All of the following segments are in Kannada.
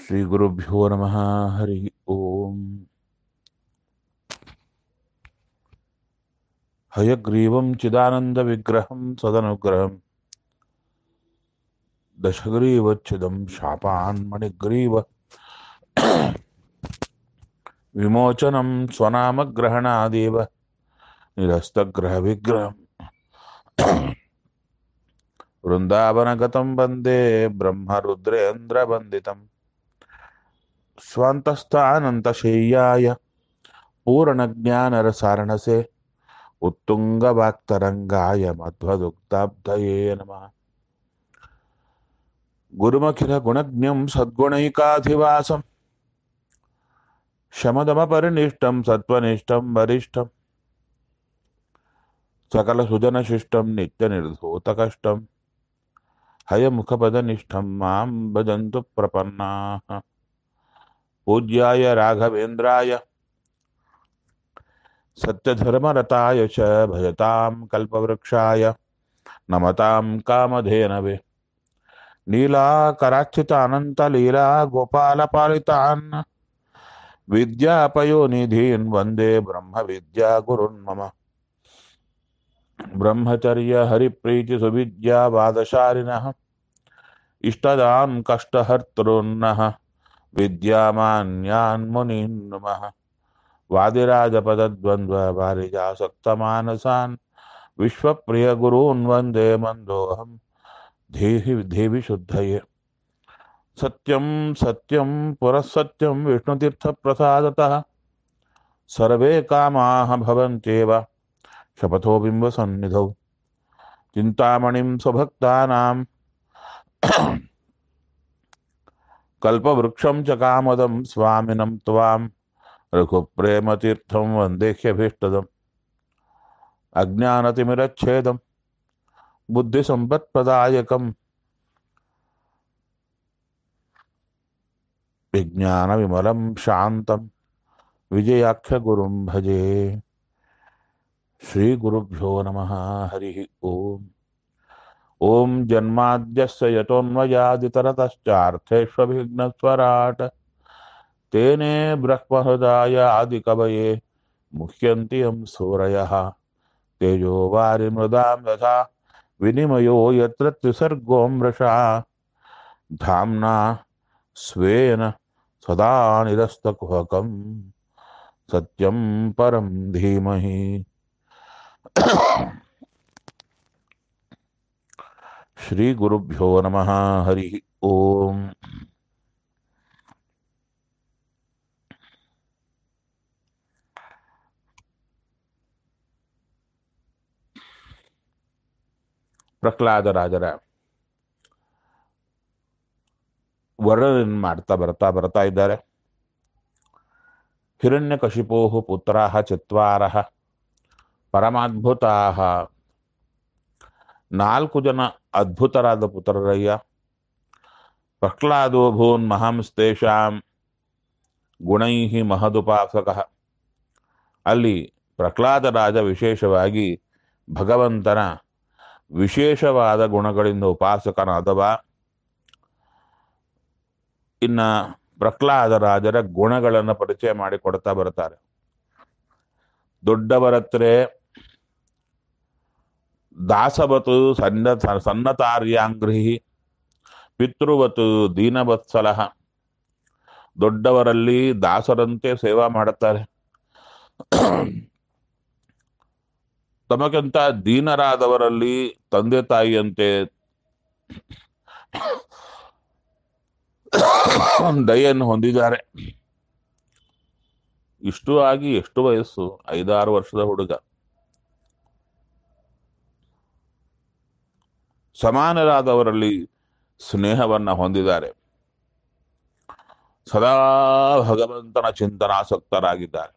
श्रीगुरुभ्यो नमः हरिः ओम् हयग्रीवं चिदानन्दविग्रहं सदनुग्रहं दशग्रीवच्छिदं शापान्मणिग्रीव विमोचनं स्वनामग्रहणादेव निरस्तग्रहविग्रहम् वृन्दावनगतं वन्दे ब्रह्मरुद्रेन्द्रवन्दितम् स्वान्तस्थानन्तशय्याय पूर्णज्ञानरसारणसे उत्तुङ्गवाक्तरङ्गाय मध्वदुक्ताब्धये नमः गुरुमखिलगुणज्ञं सद्गुणैकाधिवासं शमदमपरिनिष्टं सत्त्वनिष्ठं वरिष्ठं सकलसुजनशिष्टं नित्यनिर्धूतकष्टं हयमुखपदनिष्ठं मां भजन्तु प्रपन्नाः पूज्याय राघवेन्द्राय सत्यधर्मरताय च भजतां कल्पवृक्षाय नमतां कामधेनवे नीलाकराच्युतानन्तलीला गोपालपालितान् विद्यापयोनिधीन् वन्दे ब्रह्मविद्यागुरुन् मम ब्रह्मचर्यहरिप्रीतिसुविद्यावादशालिनः इष्टदां कष्टहर्तॄन्नः विद्यामान्यान् मुनीन् नुमः वादिराजपदद्वन्द्ववारिजासक्तमानसान् विश्वप्रियगुरून् वन्दे मन्दोऽहं धीहि देवि शुद्धये सत्यं सत्यं पुरः सत्यं विष्णुतीर्थप्रसादतः सर्वे कामाः भवन्त्येव शपथो बिम्बसन्निधौ चिन्तामणिं स्वभक्तानां कल्पवृक्षं च कामदं स्वामिनं त्वां रघुप्रेमतीर्थं वन्देह्यभीष्टदम् अज्ञानतिमिरच्छेदं बुद्धिसम्पत्प्रदायकं विज्ञानविमलं शान्तं विजयाख्यगुरुं भजे श्रीगुरुभ्यो नमः हरिः ओम् ॐ जन्माद्यस्य यतोन्मयादितरतश्चार्थेष्वभिघ्नस्वराट् तेने ब्रह्महृदाय आदिकवये मुह्यन्ति यं सूरयः तेजो वारिमृदां यथा विनिमयो यत्र त्रिसर्गो मृषा धाम्ना स्वेन सदा निरस्तकुहकं सत्यं परं धीमहि श्रीगुरुभ्यो नमः हरिः ओम् ಪ್ರಹ್ಲಾದರಾಜರ ವರ್ಣನೆ ಮಾಡ್ತಾ ಬರ್ತಾ ಬರ್ತಾ ಇದ್ದಾರೆ ಹಿರಣ್ಯಕಶಿಪೋ ಪುತ್ರ ಚತ್ವಾರ ಪರಮಾದ್ಭುತಾ ನಾಲ್ಕು ಜನ ಅದ್ಭುತರಾದ ಪುತ್ರರಯ್ಯ ಪ್ರಹ್ಲಾದೋ ಭೂನ್ ಮಹಾಂಸ್ತೇಷಾಂ ಗುಣೈ ಮಹದುಪಾಸಕ ಅಲ್ಲಿ ಪ್ರಹ್ಲಾದ ರಾಜ ವಿಶೇಷವಾಗಿ ಭಗವಂತನ ವಿಶೇಷವಾದ ಗುಣಗಳಿಂದ ಉಪಾಸಕನಾದವ ಇನ್ನ ಪ್ರಹ್ಲಾದ ರಾಜರ ಗುಣಗಳನ್ನು ಪರಿಚಯ ಮಾಡಿಕೊಡ್ತಾ ಬರ್ತಾರೆ ದೊಡ್ಡವರತ್ರೆ ದಾಸವತು ಸನ್ನ ಸನ್ನತಾರ್ಯಾಂಗ್ರಹಿ ಪಿತೃವತು ದೀನವತ್ಸಲ ದೊಡ್ಡವರಲ್ಲಿ ದಾಸರಂತೆ ಸೇವಾ ಮಾಡುತ್ತಾರೆ ತಮಗಿಂತ ದೀನರಾದವರಲ್ಲಿ ತಂದೆ ತಾಯಿಯಂತೆ ದಯೆಯನ್ನು ಹೊಂದಿದ್ದಾರೆ ಇಷ್ಟು ಆಗಿ ಎಷ್ಟು ವಯಸ್ಸು ಐದಾರು ವರ್ಷದ ಹುಡುಗ ಸಮಾನರಾದವರಲ್ಲಿ ಸ್ನೇಹವನ್ನ ಹೊಂದಿದ್ದಾರೆ ಸದಾ ಭಗವಂತನ ಚಿಂತನಾಸಕ್ತರಾಗಿದ್ದಾರೆ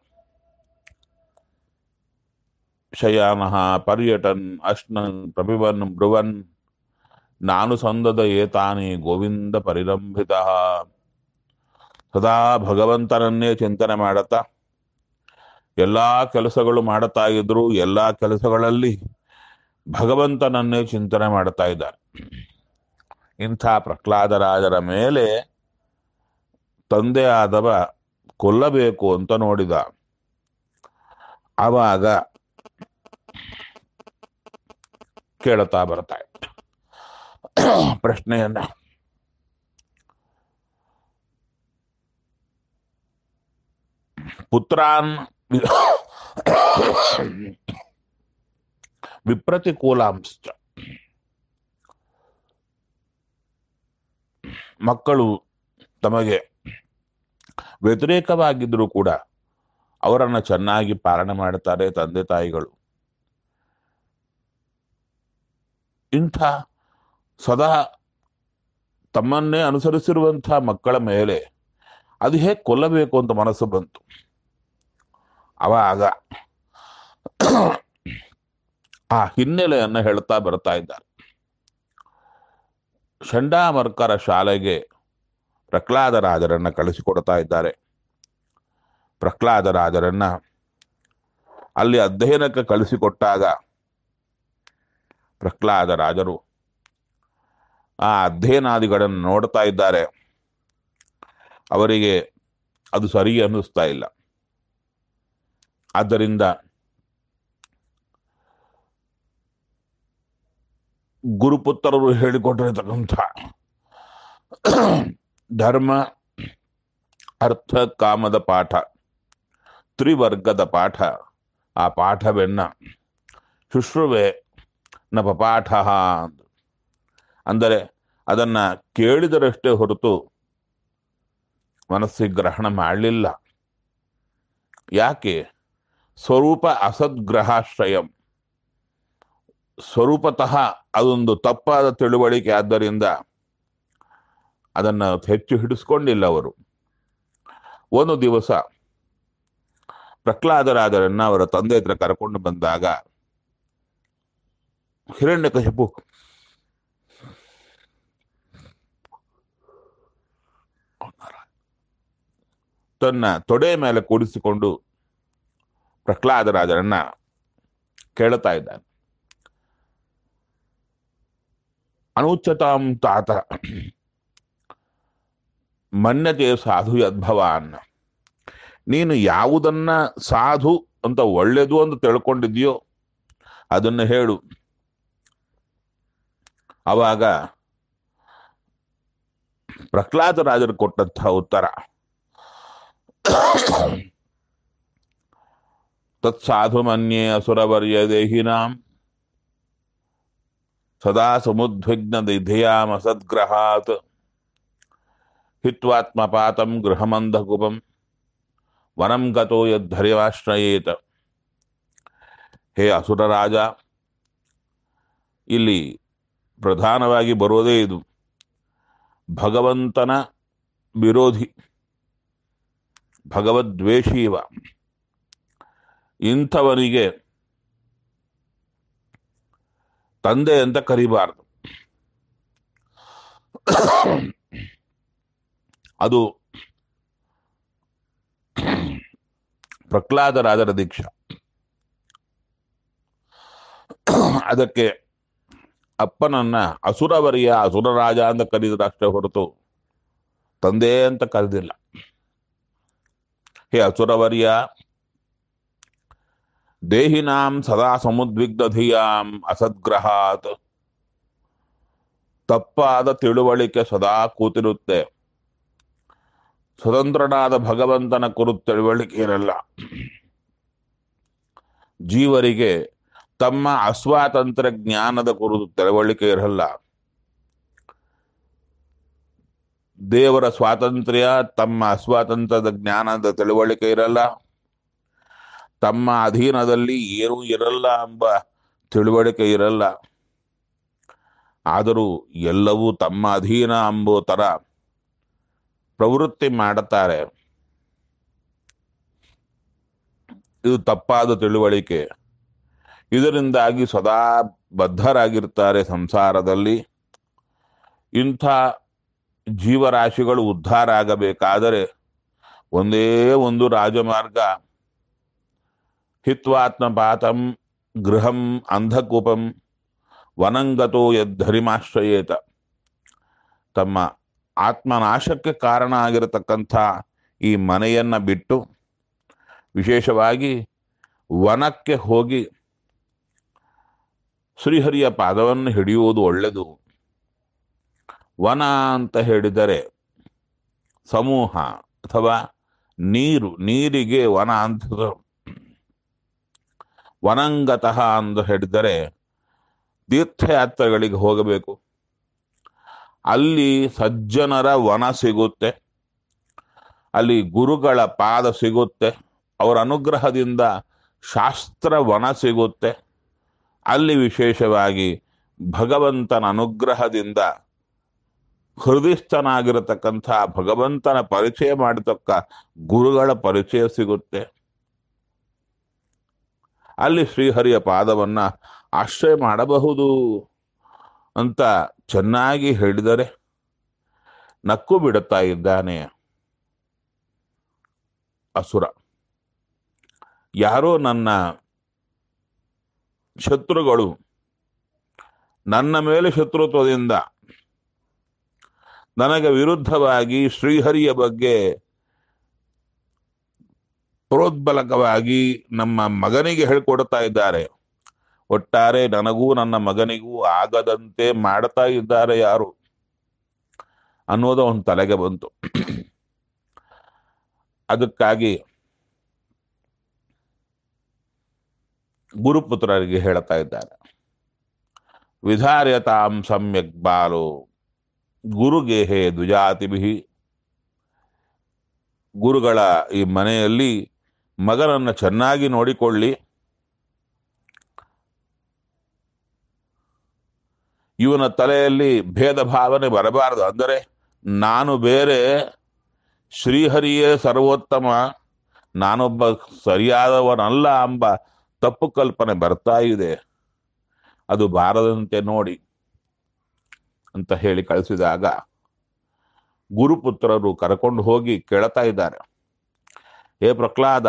ಶಯಾನಃ ಪರ್ಯಟನ್ ಅಶ್ನನ್ ಪ್ರಪಿಬನ್ ಬ್ರುವನ್ ನಾನು ಸಂದದ ಏತಾನಿ ಗೋವಿಂದ ಪರಿರಂಭಿತ ಸದಾ ಭಗವಂತನನ್ನೇ ಚಿಂತನೆ ಮಾಡುತ್ತಾ ಎಲ್ಲಾ ಕೆಲಸಗಳು ಮಾಡುತ್ತಾ ಇದ್ರು ಎಲ್ಲಾ ಕೆಲಸಗಳಲ್ಲಿ ಭಗವಂತನನ್ನೇ ಚಿಂತನೆ ಮಾಡ್ತಾ ಇದ್ದಾರೆ ಇಂಥ ಪ್ರಹ್ಲಾದರಾಜರ ಮೇಲೆ ತಂದೆ ಆದವ ಕೊಲ್ಲಬೇಕು ಅಂತ ನೋಡಿದ ಆವಾಗ ಕೇಳುತ್ತಾ ಬರ್ತಾ ಇತ್ತು ಪ್ರಶ್ನೆಯನ್ನ ಪುತ್ರಾನ್ ವಿಪ್ರತಿಕೂಲಾಂಶ್ಚ ಮಕ್ಕಳು ತಮಗೆ ವ್ಯತಿರೇಕವಾಗಿದ್ದರೂ ಕೂಡ ಅವರನ್ನು ಚೆನ್ನಾಗಿ ಪಾಲನೆ ಮಾಡ್ತಾರೆ ತಂದೆ ತಾಯಿಗಳು ಇಂಥ ಸದಾ ತಮ್ಮನ್ನೇ ಅನುಸರಿಸಿರುವಂಥ ಮಕ್ಕಳ ಮೇಲೆ ಅದು ಹೇಗೆ ಕೊಲ್ಲಬೇಕು ಅಂತ ಮನಸ್ಸು ಬಂತು ಅವಾಗ ಆ ಹಿನ್ನೆಲೆಯನ್ನು ಹೇಳ್ತಾ ಬರ್ತಾ ಇದ್ದಾರೆ ಷಂಡಾಮರ್ಕರ ಶಾಲೆಗೆ ಪ್ರಹ್ಲಾದರಾಜರನ್ನ ಕಳಿಸಿಕೊಡ್ತಾ ಇದ್ದಾರೆ ಪ್ರಹ್ಲಾದರಾಜರನ್ನ ಅಲ್ಲಿ ಅಧ್ಯಯನಕ್ಕೆ ಕಳಿಸಿಕೊಟ್ಟಾಗ ಪ್ರಹ್ಲಾದರಾಜರು ಆ ಅಧ್ಯಯನಾದಿಗಳನ್ನು ನೋಡ್ತಾ ಇದ್ದಾರೆ ಅವರಿಗೆ ಅದು ಸರಿ ಅನ್ನಿಸ್ತಾ ಇಲ್ಲ ಆದ್ದರಿಂದ ಗುರುಪುತ್ರರು ಹೇಳಿಕೊಟ್ಟಿರತಕ್ಕಂಥ ಧರ್ಮ ಅರ್ಥ ಕಾಮದ ಪಾಠ ತ್ರಿವರ್ಗದ ಪಾಠ ಆ ಪಾಠವೆನ್ನ ಶುಶ್ರುವೆ ನ ಪಪಾಠ ಅಂದರೆ ಅದನ್ನ ಕೇಳಿದರಷ್ಟೇ ಹೊರತು ಮನಸ್ಸಿಗೆ ಗ್ರಹಣ ಮಾಡಲಿಲ್ಲ ಯಾಕೆ ಸ್ವರೂಪ ಅಸದ್ಗ್ರಹಾಶ್ರಯಂ ಸ್ವರೂಪತಃ ಅದೊಂದು ತಪ್ಪಾದ ತಿಳುವಳಿಕೆ ಆದ್ದರಿಂದ ಅದನ್ನು ಹೆಚ್ಚು ಹಿಡಿಸ್ಕೊಂಡಿಲ್ಲ ಅವರು ಒಂದು ದಿವಸ ಪ್ರಹ್ಲಾದರಾಜರನ್ನ ಅವರ ತಂದೆ ಹತ್ರ ಕರ್ಕೊಂಡು ಬಂದಾಗ ಹಿರಣ್ಯಕಶಿಪು ತನ್ನ ತೊಡೆ ಮೇಲೆ ಕೂಡಿಸಿಕೊಂಡು ಪ್ರಹ್ಲಾದರಾಜರನ್ನ ಕೇಳುತ್ತಾ ಇದ್ದಾನೆ ಅನುಚ್ಯತಾಂ ತಾತ ಮನ್ಯತೆ ಸಾಧು ಯದ್ಭವಾನ್ ನೀನು ಯಾವುದನ್ನ ಸಾಧು ಅಂತ ಒಳ್ಳೆಯದು ಅಂತ ತಿಳ್ಕೊಂಡಿದ್ಯೋ ಅದನ್ನು ಹೇಳು ಅವಾಗ ಪ್ರಹ್ಲಾದರಾಜರು ಕೊಟ್ಟಂತಹ ಉತ್ತರ ತತ್ಸಾಧು ಮನ್ಯೇ ಅಸುರವರ್ಯ ದೇಹಿನಾಂ ಸದಾ ಸಮುದ್ವಿಗ್ನ ದಿಧಿಯಾಮ ಸದ್ಗ್ರಹಾತ್ ಹಿತ್ವಾತ್ಮಪಾತಂ ಗೃಹಮಂಧಕುಪಂ ವನಂ ಗತೋ ಯದ್ಧರ್ಯವಾಶ್ರಯೇತ ಹೇ ಅಸುರರಾಜ ಇಲ್ಲಿ ಪ್ರಧಾನವಾಗಿ ಬರೋದೇ ಇದು ಭಗವಂತನ ವಿರೋಧಿ ಭಗವದ್ವೇಷೀವ ಇಂಥವನಿಗೆ ತಂದೆ ಅಂತ ಕರಿಬಾರದು ಅದು ಪ್ರಹ್ಲಾದರಾಜರ ದೀಕ್ಷಾ ಅದಕ್ಕೆ ಅಪ್ಪನನ್ನ ಅಸುರವರಿಯ ಅಸುರರಾಜ ಅಂತ ಕರೆದರಷ್ಟೇ ಹೊರತು ತಂದೆ ಅಂತ ಕರೆದಿಲ್ಲ ಹೇ ಅಸುರವರ್ಯ ದೇಹಿನಾಂ ಸದಾ ಸಮುದ್ವಿಗ್ಧಧಿಯಾಂ ಅಸದ್ಗ್ರಹಾತ್ ತಪ್ಪಾದ ತಿಳುವಳಿಕೆ ಸದಾ ಕೂತಿರುತ್ತೆ ಸ್ವತಂತ್ರನಾದ ಭಗವಂತನ ಕುರಿತು ತಿಳುವಳಿಕೆ ಇರಲ್ಲ ಜೀವರಿಗೆ ತಮ್ಮ ಅಸ್ವಾತಂತ್ರ್ಯ ಜ್ಞಾನದ ಕುರಿತು ತಿಳುವಳಿಕೆ ಇರಲ್ಲ ದೇವರ ಸ್ವಾತಂತ್ರ್ಯ ತಮ್ಮ ಅಸ್ವಾತಂತ್ರ್ಯದ ಜ್ಞಾನದ ತಿಳುವಳಿಕೆ ಇರಲ್ಲ ತಮ್ಮ ಅಧೀನದಲ್ಲಿ ಏನೂ ಇರಲ್ಲ ಎಂಬ ತಿಳುವಳಿಕೆ ಇರಲ್ಲ ಆದರೂ ಎಲ್ಲವೂ ತಮ್ಮ ಅಧೀನ ಎಂಬೋ ತರ ಪ್ರವೃತ್ತಿ ಮಾಡುತ್ತಾರೆ ಇದು ತಪ್ಪಾದ ತಿಳುವಳಿಕೆ ಇದರಿಂದಾಗಿ ಸದಾ ಬದ್ಧರಾಗಿರ್ತಾರೆ ಸಂಸಾರದಲ್ಲಿ ಇಂಥ ಜೀವರಾಶಿಗಳು ಉದ್ಧಾರ ಆಗಬೇಕಾದರೆ ಒಂದೇ ಒಂದು ರಾಜಮಾರ್ಗ ಹಿತ್ವಾತ್ಮಪಾತಂ ಗೃಹಂ ಅಂಧಕೂಪಂ ವನಂಗತೋ ಯದ್ಧರಿಮಾಶ್ರಯೇತ ತಮ್ಮ ಆತ್ಮನಾಶಕ್ಕೆ ಕಾರಣ ಆಗಿರತಕ್ಕಂಥ ಈ ಮನೆಯನ್ನ ಬಿಟ್ಟು ವಿಶೇಷವಾಗಿ ವನಕ್ಕೆ ಹೋಗಿ ಶ್ರೀಹರಿಯ ಪಾದವನ್ನು ಹಿಡಿಯುವುದು ಒಳ್ಳೆಯದು ವನ ಅಂತ ಹೇಳಿದರೆ ಸಮೂಹ ಅಥವಾ ನೀರು ನೀರಿಗೆ ವನ ಅಂತ ವನಂಗತಃ ಅಂತ ಹೇಳಿದರೆ ತೀರ್ಥಯಾತ್ರೆಗಳಿಗೆ ಹೋಗಬೇಕು ಅಲ್ಲಿ ಸಜ್ಜನರ ವನ ಸಿಗುತ್ತೆ ಅಲ್ಲಿ ಗುರುಗಳ ಪಾದ ಸಿಗುತ್ತೆ ಅವರ ಅನುಗ್ರಹದಿಂದ ಶಾಸ್ತ್ರ ವನ ಸಿಗುತ್ತೆ ಅಲ್ಲಿ ವಿಶೇಷವಾಗಿ ಭಗವಂತನ ಅನುಗ್ರಹದಿಂದ ಹೃದಯಸ್ಥನಾಗಿರತಕ್ಕಂಥ ಭಗವಂತನ ಪರಿಚಯ ಮಾಡತಕ್ಕ ಗುರುಗಳ ಪರಿಚಯ ಸಿಗುತ್ತೆ ಅಲ್ಲಿ ಶ್ರೀಹರಿಯ ಪಾದವನ್ನ ಆಶ್ರಯ ಮಾಡಬಹುದು ಅಂತ ಚೆನ್ನಾಗಿ ಹೇಳಿದರೆ ನಕ್ಕು ಬಿಡುತ್ತಾ ಇದ್ದಾನೆ ಅಸುರ ಯಾರೋ ನನ್ನ ಶತ್ರುಗಳು ನನ್ನ ಮೇಲೆ ಶತ್ರುತ್ವದಿಂದ ನನಗೆ ವಿರುದ್ಧವಾಗಿ ಶ್ರೀಹರಿಯ ಬಗ್ಗೆ ಪ್ರೋದ್ಬಲಕವಾಗಿ ನಮ್ಮ ಮಗನಿಗೆ ಹೇಳ್ಕೊಡ್ತಾ ಇದ್ದಾರೆ ಒಟ್ಟಾರೆ ನನಗೂ ನನ್ನ ಮಗನಿಗೂ ಆಗದಂತೆ ಮಾಡ್ತಾ ಇದ್ದಾರೆ ಯಾರು ಅನ್ನೋದು ಅವನ ತಲೆಗೆ ಬಂತು ಅದಕ್ಕಾಗಿ ಗುರುಪುತ್ರರಿಗೆ ಹೇಳ್ತಾ ಇದ್ದಾರೆ ವಿಧಾರ್ಯತಾಂ ಸಮ್ಯಕ್ ಬಾಲು ಗುರುಗೇಹೆ ದ್ವಿಜಾತಿಭಿ ಗುರುಗಳ ಈ ಮನೆಯಲ್ಲಿ ಮಗನನ್ನ ಚೆನ್ನಾಗಿ ನೋಡಿಕೊಳ್ಳಿ ಇವನ ತಲೆಯಲ್ಲಿ ಭೇದ ಭಾವನೆ ಬರಬಾರದು ಅಂದರೆ ನಾನು ಬೇರೆ ಶ್ರೀಹರಿಯೇ ಸರ್ವೋತ್ತಮ ನಾನೊಬ್ಬ ಸರಿಯಾದವನಲ್ಲ ಎಂಬ ತಪ್ಪು ಕಲ್ಪನೆ ಬರ್ತಾ ಇದೆ ಅದು ಬಾರದಂತೆ ನೋಡಿ ಅಂತ ಹೇಳಿ ಕಳಿಸಿದಾಗ ಗುರುಪುತ್ರರು ಕರ್ಕೊಂಡು ಹೋಗಿ ಕೇಳ್ತಾ ಇದ್ದಾರೆ ಹೇ ಪ್ರಹ್ಲಾದ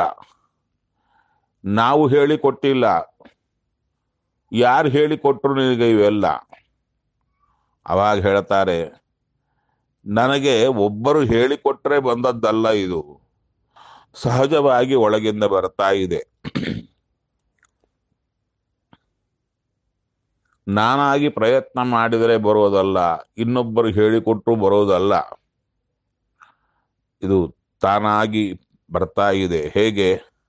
ನಾವು ಹೇಳಿಕೊಟ್ಟಿಲ್ಲ ಯಾರು ಹೇಳಿಕೊಟ್ರು ನಿನಗೆ ಇವೆಲ್ಲ ಅವಾಗ ಹೇಳ್ತಾರೆ ನನಗೆ ಒಬ್ಬರು ಹೇಳಿಕೊಟ್ರೆ ಬಂದದ್ದಲ್ಲ ಇದು ಸಹಜವಾಗಿ ಒಳಗಿಂದ ಬರ್ತಾ ಇದೆ ನಾನಾಗಿ ಪ್ರಯತ್ನ ಮಾಡಿದರೆ ಬರೋದಲ್ಲ ಇನ್ನೊಬ್ಬರು ಹೇಳಿಕೊಟ್ರು ಬರೋದಲ್ಲ ಇದು ತಾನಾಗಿ ಬರ್ತಾ ಇದೆ ಹೇಗೆ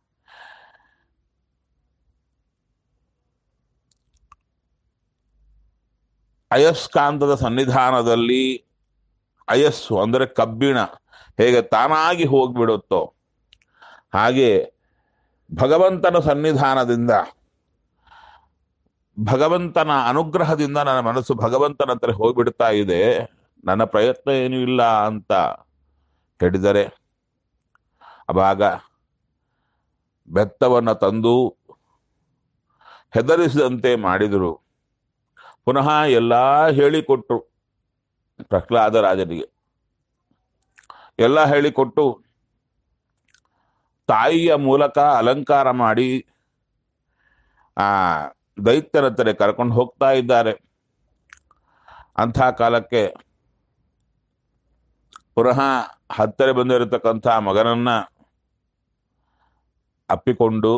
ಅಯಸ್ಕಾಂತದ ಸನ್ನಿಧಾನದಲ್ಲಿ ಅಯಸ್ಸು ಅಂದರೆ ಕಬ್ಬಿಣ ಹೇಗೆ ತಾನಾಗಿ ಹೋಗ್ಬಿಡುತ್ತೋ ಹಾಗೆ ಭಗವಂತನ ಸನ್ನಿಧಾನದಿಂದ ಭಗವಂತನ ಅನುಗ್ರಹದಿಂದ ನನ್ನ ಮನಸ್ಸು ಭಗವಂತನ ಹತ್ರ ಹೋಗ್ಬಿಡ್ತಾ ಇದೆ ನನ್ನ ಪ್ರಯತ್ನ ಏನೂ ಇಲ್ಲ ಅಂತ ಹೇಳಿದರೆ ಅವಾಗ ಬೆತ್ತವನ್ನು ತಂದು ಹೆದರಿಸಿದಂತೆ ಮಾಡಿದರು ಪುನಃ ಎಲ್ಲ ಹೇಳಿಕೊಟ್ರು ಪ್ರಹ್ಲಾದ ರಾಜನಿಗೆ ಎಲ್ಲ ಹೇಳಿಕೊಟ್ಟು ತಾಯಿಯ ಮೂಲಕ ಅಲಂಕಾರ ಮಾಡಿ ಆ ದೈತ್ಯರ ಹತ್ರ ಕರ್ಕೊಂಡು ಹೋಗ್ತಾ ಇದ್ದಾರೆ ಅಂಥ ಕಾಲಕ್ಕೆ ಪುನಃ ಹತ್ತಿರ ಬಂದಿರತಕ್ಕಂಥ ಮಗನನ್ನ ಅಪ್ಪಿಕೊಂಡು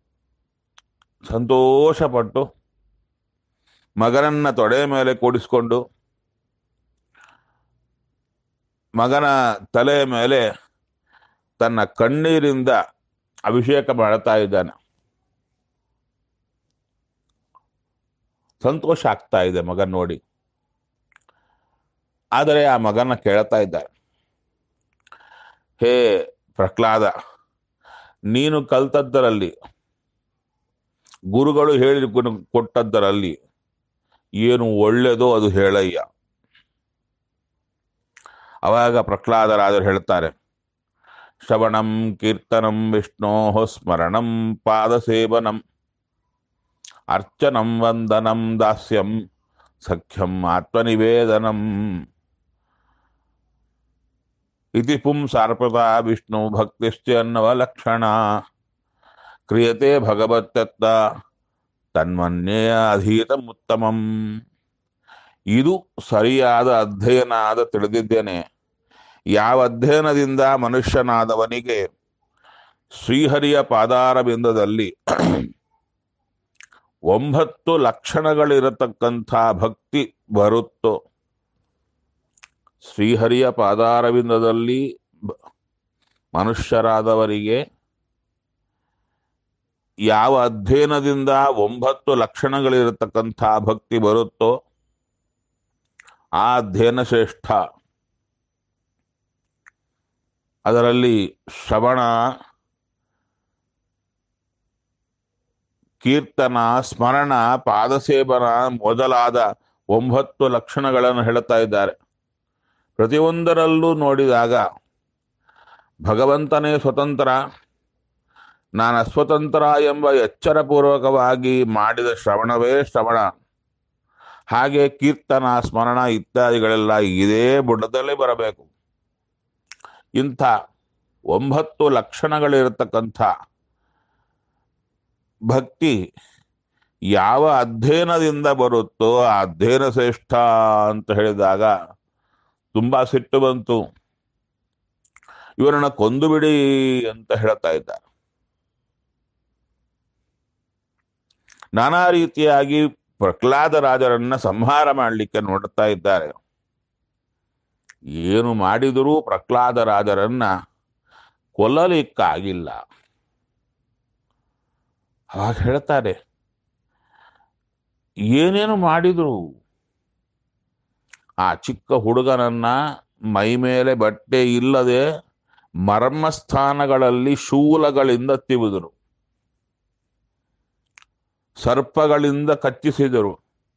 ಸಂತೋಷಪಟ್ಟು ಮಗನನ್ನ ತೊಡೆ ಮೇಲೆ ಕೂಡಿಸ್ಕೊಂಡು ಮಗನ ತಲೆಯ ಮೇಲೆ ತನ್ನ ಕಣ್ಣೀರಿಂದ ಅಭಿಷೇಕ ಮಾಡ್ತಾ ಇದ್ದಾನೆ ಸಂತೋಷ ಆಗ್ತಾ ಇದೆ ಮಗನ್ ನೋಡಿ ಆದರೆ ಆ ಮಗನ ಕೇಳ್ತಾ ಇದ್ದಾರೆ ಹೇ ಪ್ರಹ್ಲಾದ ನೀನು ಕಲ್ತದ್ದರಲ್ಲಿ ಗುರುಗಳು ಹೇಳಿ ಕೊಟ್ಟದ್ದರಲ್ಲಿ ಏನು ಒಳ್ಳೆಯದೋ ಅದು ಹೇಳಯ್ಯ ಅವಾಗ ಪ್ರಹ್ಲಾದರಾದರು ಹೇಳ್ತಾರೆ ಶ್ರವಣಂ ಕೀರ್ತನಂ ವಿಷ್ಣೋ ಸ್ಮರಣಂ ಪಾದಸೇವನಂ ಅರ್ಚನಂ ವಂದನಂ ದಾಸ್ಯಂ ಸಖ್ಯಂ ಆತ್ಮನಿವೇದನಂ ಇತಿ ಪುಂಸಾರ್ಪತಾ ವಿಷ್ಣು ಭಕ್ತಿಶ್ಚ ಅನ್ನವಲಕ್ಷಣ ಕ್ರಿಯತೆ ಭಗವತ್ತತ್ತ ತನ್ಮನ್ಯೇಯ ಅಧೀತಮುತ್ತಮಂ ಇದು ಸರಿಯಾದ ಅಧ್ಯಯನ ಆದ ತಿಳಿದಿದ್ದೇನೆ ಯಾವ ಅಧ್ಯಯನದಿಂದ ಮನುಷ್ಯನಾದವನಿಗೆ ಶ್ರೀಹರಿಯ ಪಾದಾರಬಿಂದದಲ್ಲಿ ಒಂಬತ್ತು ಲಕ್ಷಣಗಳಿರತಕ್ಕಂಥ ಭಕ್ತಿ ಬರುತ್ತೋ ಶ್ರೀಹರಿಯ ಪಾದಾರವಿಂದದಲ್ಲಿ ಬ- ಮನುಷ್ಯರಾದವರಿಗೆ ಯಾವ ಅಧ್ಯಯನದಿಂದ ಒಂಬತ್ತು ಲಕ್ಷಣಗಳಿರತಕ್ಕಂಥ ಭಕ್ತಿ ಬರುತ್ತೋ ಆ ಅಧ್ಯಯನ ಶ್ರೇಷ್ಠ ಅದರಲ್ಲಿ ಶ್ರವಣ ಕೀರ್ತನ ಸ್ಮರಣ ಪಾದಸೇವನ ಮೊದಲಾದ ಒಂಬತ್ತು ಲಕ್ಷಣಗಳನ್ನು ಹೇಳ್ತಾ ಇದ್ದಾರೆ ಪ್ರತಿಯೊಂದರಲ್ಲೂ ನೋಡಿದಾಗ ಭಗವಂತನೇ ಸ್ವತಂತ್ರ ನಾನು ಅಸ್ವತಂತ್ರ ಎಂಬ ಎಚ್ಚರಪೂರ್ವಕವಾಗಿ ಮಾಡಿದ ಶ್ರವಣವೇ ಶ್ರವಣ ಹಾಗೆ ಕೀರ್ತನ ಸ್ಮರಣ ಇತ್ಯಾದಿಗಳೆಲ್ಲ ಇದೇ ಬುಡದಲ್ಲೇ ಬರಬೇಕು ಇಂಥ ಒಂಬತ್ತು ಲಕ್ಷಣಗಳಿರತಕ್ಕಂಥ ಭಕ್ತಿ ಯಾವ ಅಧ್ಯಯನದಿಂದ ಬರುತ್ತೋ ಆ ಅಧ್ಯಯನ ಶ್ರೇಷ್ಠ ಅಂತ ಹೇಳಿದಾಗ ತುಂಬಾ ಸಿಟ್ಟು ಬಂತು ಇವರನ್ನ ಕೊಂದು ಬಿಡಿ ಅಂತ ಹೇಳ್ತಾ ಇದ್ದಾರೆ ನಾನಾ ರೀತಿಯಾಗಿ ಪ್ರಹ್ಲಾದ ರಾಜರನ್ನ ಸಂಹಾರ ಮಾಡಲಿಕ್ಕೆ ನೋಡುತ್ತಾ ಇದ್ದಾರೆ ಏನು ಮಾಡಿದರೂ ಪ್ರಹ್ಲಾದ ರಾಜರನ್ನ ಕೊಲ್ಲಲಿಕ್ಕಾಗಿಲ್ಲ ಅವಾಗ ಹೇಳ್ತಾರೆ ಏನೇನು ಮಾಡಿದ್ರು ಆ ಚಿಕ್ಕ ಹುಡುಗನನ್ನ ಮೈ ಮೇಲೆ ಬಟ್ಟೆ ಇಲ್ಲದೆ ಮರ್ಮಸ್ಥಾನಗಳಲ್ಲಿ ಶೂಲಗಳಿಂದ ತಿವಿದರು ಸರ್ಪಗಳಿಂದ ಕಚ್ಚಿಸಿದರು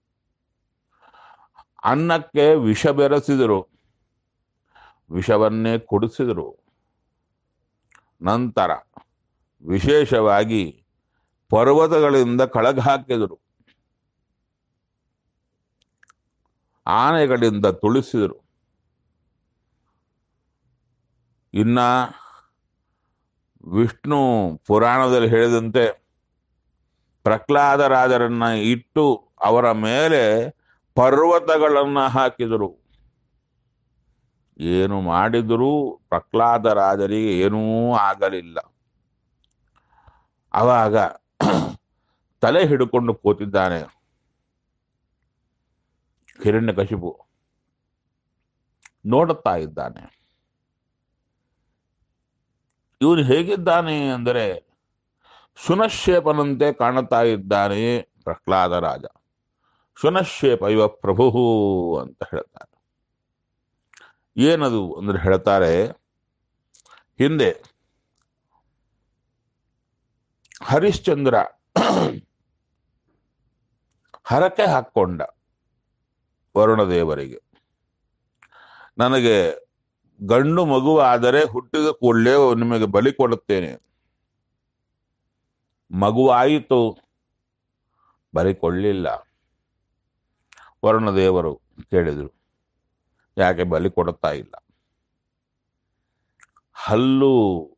ಅನ್ನಕ್ಕೆ ವಿಷ ಬೆರೆಸಿದರು ವಿಷವನ್ನೇ ಕುಡಿಸಿದರು ನಂತರ ವಿಶೇಷವಾಗಿ ಪರ್ವತಗಳಿಂದ ಕಳಗ ಹಾಕಿದರು ಆನೆಗಳಿಂದ ತುಳಿಸಿದರು ಇನ್ನ ವಿಷ್ಣು ಪುರಾಣದಲ್ಲಿ ಹೇಳಿದಂತೆ ಪ್ರಹ್ಲಾದರಾಜರನ್ನ ಇಟ್ಟು ಅವರ ಮೇಲೆ ಪರ್ವತಗಳನ್ನ ಹಾಕಿದರು ಏನು ಮಾಡಿದರೂ ಪ್ರಹ್ಲಾದರಾಜರಿಗೆ ಏನೂ ಆಗಲಿಲ್ಲ ಅವಾಗ ತಲೆ ಹಿಡ್ಕೊಂಡು ಕೂತಿದ್ದಾನೆ ಹಿರಣ್ಯಕಶಿಪು ನೋಡುತ್ತಾ ಇದ್ದಾನೆ ಇವನು ಹೇಗಿದ್ದಾನೆ ಅಂದರೆ ಶುನಶೇಪನಂತೆ ಕಾಣುತ್ತಾ ಇದ್ದಾನೆ ಪ್ರಹ್ಲಾದ ರಾಜ ಶುನಶೇಪ ಇವ ಪ್ರಭು ಅಂತ ಹೇಳ್ತಾರೆ ಏನದು ಅಂದ್ರೆ ಹೇಳ್ತಾರೆ ಹಿಂದೆ ಹರಿಶ್ಚಂದ್ರ ಹರಕೆ ಹಾಕ್ಕೊಂಡ ವರುಣದೇವರಿಗೆ ನನಗೆ ಗಂಡು ಮಗುವಾದರೆ ಹುಟ್ಟಿದ ಕೂಡಲೇ ನಿಮಗೆ ಬಲಿ ಕೊಡುತ್ತೇನೆ ಮಗುವಾಯಿತು ಬಲಿ ಕೊಡಲಿಲ್ಲ ವರುಣದೇವರು ಕೇಳಿದರು ಯಾಕೆ ಬಲಿ ಕೊಡುತ್ತಾ ಇಲ್ಲ ಹಲ್ಲು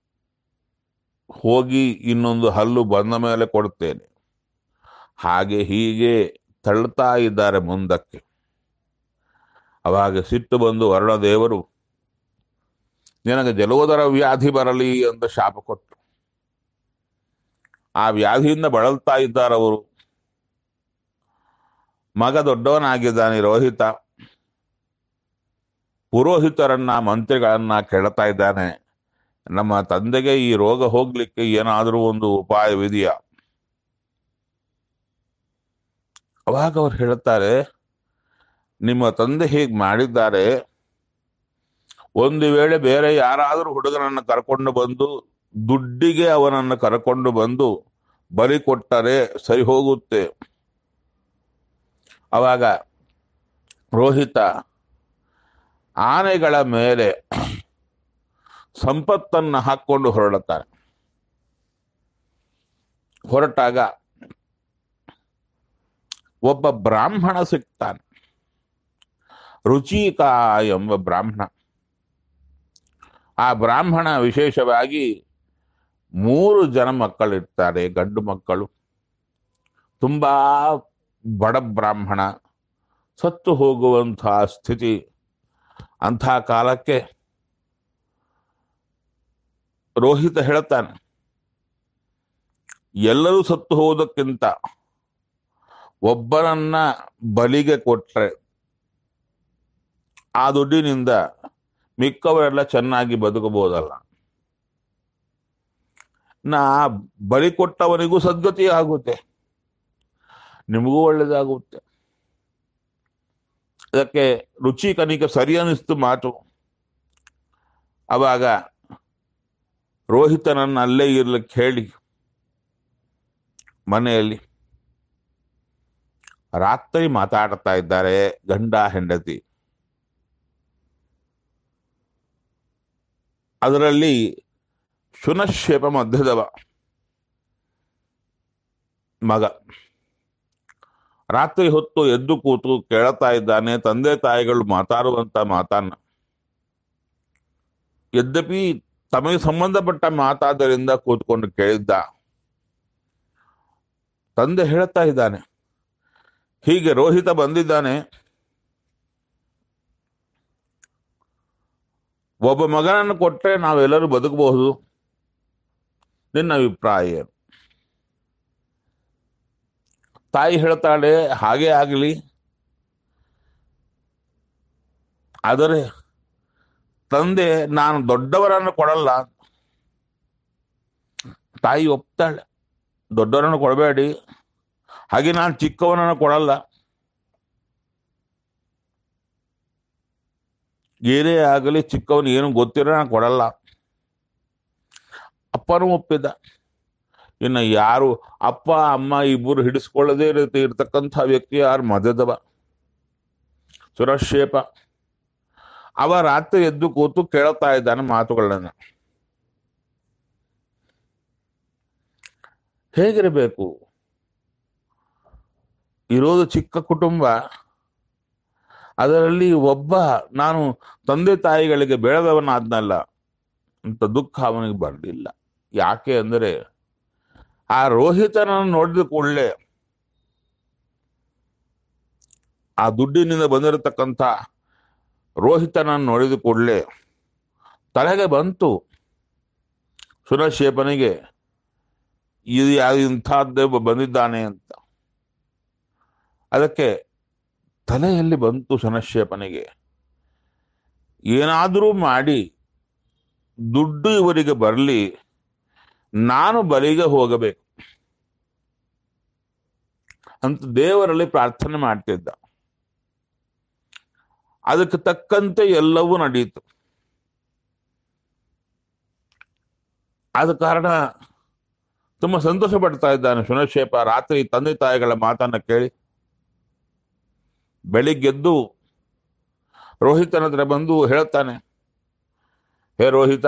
ಹೋಗಿ ಇನ್ನೊಂದು ಹಲ್ಲು ಬಂದ ಮೇಲೆ ಕೊಡುತ್ತೇನೆ ಹಾಗೆ ಹೀಗೆ ತಳ್ಳುತ್ತಾ ಇದ್ದಾರೆ ಮುಂದಕ್ಕೆ ಅವಾಗ ಸಿಟ್ಟು ಬಂದು ವರುಣದೇವರು ನಿನಗೆ ಜಲೋದರ ವ್ಯಾಧಿ ಬರಲಿ ಅಂತ ಶಾಪ ಕೊಟ್ಟರು ಆ ವ್ಯಾಧಿಯಿಂದ ಬಳಲ್ತಾ ಇದ್ದಾರೆ ಅವರು ಮಗ ದೊಡ್ಡವನಾಗಿದ್ದಾನೆ ರೋಹಿತ ಪುರೋಹಿತರನ್ನ ಮಂತ್ರಿಗಳನ್ನ ಕೇಳ್ತಾ ಇದ್ದಾನೆ ನಮ್ಮ ತಂದೆಗೆ ಈ ರೋಗ ಹೋಗ್ಲಿಕ್ಕೆ ಏನಾದರೂ ಒಂದು ಉಪಾಯವಿದೆಯಾ ಅವಾಗ ಅವ್ರು ಹೇಳ್ತಾರೆ ನಿಮ್ಮ ತಂದೆ ಹೀಗೆ ಮಾಡಿದ್ದಾರೆ ಒಂದು ವೇಳೆ ಬೇರೆ ಯಾರಾದರೂ ಹುಡುಗನನ್ನು ಕರ್ಕೊಂಡು ಬಂದು ದುಡ್ಡಿಗೆ ಅವನನ್ನು ಕರ್ಕೊಂಡು ಬಂದು ಬಲಿ ಕೊಟ್ಟರೆ ಸರಿ ಹೋಗುತ್ತೆ ಅವಾಗ ರೋಹಿತ ಆನೆಗಳ ಮೇಲೆ ಸಂಪತ್ತನ್ನು ಹಾಕ್ಕೊಂಡು ಹೊರಡುತ್ತಾರೆ ಹೊರಟಾಗ ಒಬ್ಬ ಬ್ರಾಹ್ಮಣ ಸಿಗ್ತಾನೆ ರುಚಿಕ ಎಂಬ ಬ್ರಾಹ್ಮಣ ಆ ಬ್ರಾಹ್ಮಣ ವಿಶೇಷವಾಗಿ ಮೂರು ಜನ ಮಕ್ಕಳಿರ್ತಾರೆ ಗಂಡು ಮಕ್ಕಳು ತುಂಬಾ ಬಡ ಬ್ರಾಹ್ಮಣ ಸತ್ತು ಹೋಗುವಂತಹ ಸ್ಥಿತಿ ಅಂಥ ಕಾಲಕ್ಕೆ ರೋಹಿತ ಹೇಳ್ತಾನೆ ಎಲ್ಲರೂ ಸತ್ತು ಹೋಗೋದಕ್ಕಿಂತ ಒಬ್ಬನನ್ನ ಬಲಿಗೆ ಕೊಟ್ರೆ ಆ ದುಡ್ಡಿನಿಂದ ಮಿಕ್ಕವರೆಲ್ಲ ಚೆನ್ನಾಗಿ ಬದುಕಬಹುದಲ್ಲ ನಾ ಬಲಿ ಕೊಟ್ಟವನಿಗೂ ಸದ್ಗತಿ ಆಗುತ್ತೆ ನಿಮಗೂ ಒಳ್ಳೇದಾಗುತ್ತೆ ಅದಕ್ಕೆ ರುಚಿ ಕನಿಕ ಸರಿ ಅನಿಸ್ತು ಮಾತು ಅವಾಗ ರೋಹಿತನನ್ನು ಅಲ್ಲೇ ಇರ್ಲಿಕ್ಕೆ ಹೇಳಿ ಮನೆಯಲ್ಲಿ ರಾತ್ರಿ ಮಾತಾಡ್ತಾ ಇದ್ದಾರೆ ಗಂಡ ಹೆಂಡತಿ ಅದರಲ್ಲಿ ಶುನಶೇಪ ಮಧ್ಯದವ ಮಗ ರಾತ್ರಿ ಹೊತ್ತು ಎದ್ದು ಕೂತು ಕೇಳ್ತಾ ಇದ್ದಾನೆ ತಂದೆ ತಾಯಿಗಳು ಮಾತಾಡುವಂತ ಮಾತನ್ನ ಯದ್ಯಪಿ ತಮಗೆ ಸಂಬಂಧಪಟ್ಟ ಮಾತಾದ್ದರಿಂದ ಕೂತ್ಕೊಂಡು ಕೇಳಿದ್ದ ತಂದೆ ಹೇಳ್ತಾ ಇದ್ದಾನೆ ಹೀಗೆ ರೋಹಿತ ಬಂದಿದ್ದಾನೆ ಒಬ್ಬ ಮಗನನ್ನು ಕೊಟ್ಟರೆ ನಾವೆಲ್ಲರೂ ಬದುಕಬಹುದು ನಿನ್ನ ಅಭಿಪ್ರಾಯ ಏನು ತಾಯಿ ಹೇಳ್ತಾಳೆ ಹಾಗೆ ಆಗಲಿ ಆದರೆ ತಂದೆ ನಾನು ದೊಡ್ಡವರನ್ನು ಕೊಡಲ್ಲ ತಾಯಿ ಒಪ್ತಾಳೆ ದೊಡ್ಡವರನ್ನು ಕೊಡಬೇಡಿ ಹಾಗೆ ನಾನು ಚಿಕ್ಕವನನ್ನು ಕೊಡಲ್ಲ ಏನೇ ಆಗಲಿ ಚಿಕ್ಕವನು ಏನು ಗೊತ್ತಿರೋ ನಾನು ಕೊಡಲ್ಲ ಅಪ್ಪನೂ ಒಪ್ಪಿದ ಇನ್ನು ಯಾರು ಅಪ್ಪ ಅಮ್ಮ ಇಬ್ಬರು ಹಿಡಿಸ್ಕೊಳ್ಳದೇ ರೀತಿ ಇರ್ತಕ್ಕಂಥ ವ್ಯಕ್ತಿ ಯಾರು ಮದದವ ಸುರಕ್ಷೇಪ ಅವ ರಾತ್ರಿ ಎದ್ದು ಕೂತು ಕೇಳ್ತಾ ಇದ್ದಾನೆ ಮಾತುಗಳನ್ನ ಹೇಗಿರಬೇಕು ಇರೋದು ಚಿಕ್ಕ ಕುಟುಂಬ ಅದರಲ್ಲಿ ಒಬ್ಬ ನಾನು ತಂದೆ ತಾಯಿಗಳಿಗೆ ಬೆಳೆದವನಾದ್ನಲ್ಲ ಅಂತ ದುಃಖ ಅವನಿಗೆ ಬರಲಿಲ್ಲ ಯಾಕೆ ಅಂದರೆ ಆ ರೋಹಿತನನ್ನು ನೋಡಿದ ಕೂಡಲೇ ಆ ದುಡ್ಡಿನಿಂದ ಬಂದಿರತಕ್ಕಂಥ ರೋಹಿತನನ್ನು ನೋಡಿದ ಕೂಡಲೇ ತಲೆಗೆ ಬಂತು ಸುರಶೇಪನಿಗೆ ಇದು ಯಾವ ಇಂಥದ್ದೇ ಒಬ್ಬ ಬಂದಿದ್ದಾನೆ ಅಂತ ಅದಕ್ಕೆ ತಲೆಯಲ್ಲಿ ಬಂತು ಶನಶೇಪನಿಗೆ ಏನಾದರೂ ಮಾಡಿ ದುಡ್ಡು ಇವರಿಗೆ ಬರಲಿ ನಾನು ಬಲಿಗೆ ಹೋಗಬೇಕು ಅಂತ ದೇವರಲ್ಲಿ ಪ್ರಾರ್ಥನೆ ಮಾಡ್ತಿದ್ದ ಅದಕ್ಕೆ ತಕ್ಕಂತೆ ಎಲ್ಲವೂ ನಡೆಯಿತು ಆದ ಕಾರಣ ತುಂಬಾ ಸಂತೋಷ ಪಡ್ತಾ ಇದ್ದಾನೆ ಶುನಶೇಪ ರಾತ್ರಿ ತಂದೆ ತಾಯಿಗಳ ಮಾತನ್ನ ಕೇಳಿ ಬೆಳಿಗ್ಗೆದ್ದು ರೋಹಿತನ ಹತ್ರ ಬಂದು ಹೇಳ್ತಾನೆ ಹೇ ರೋಹಿತ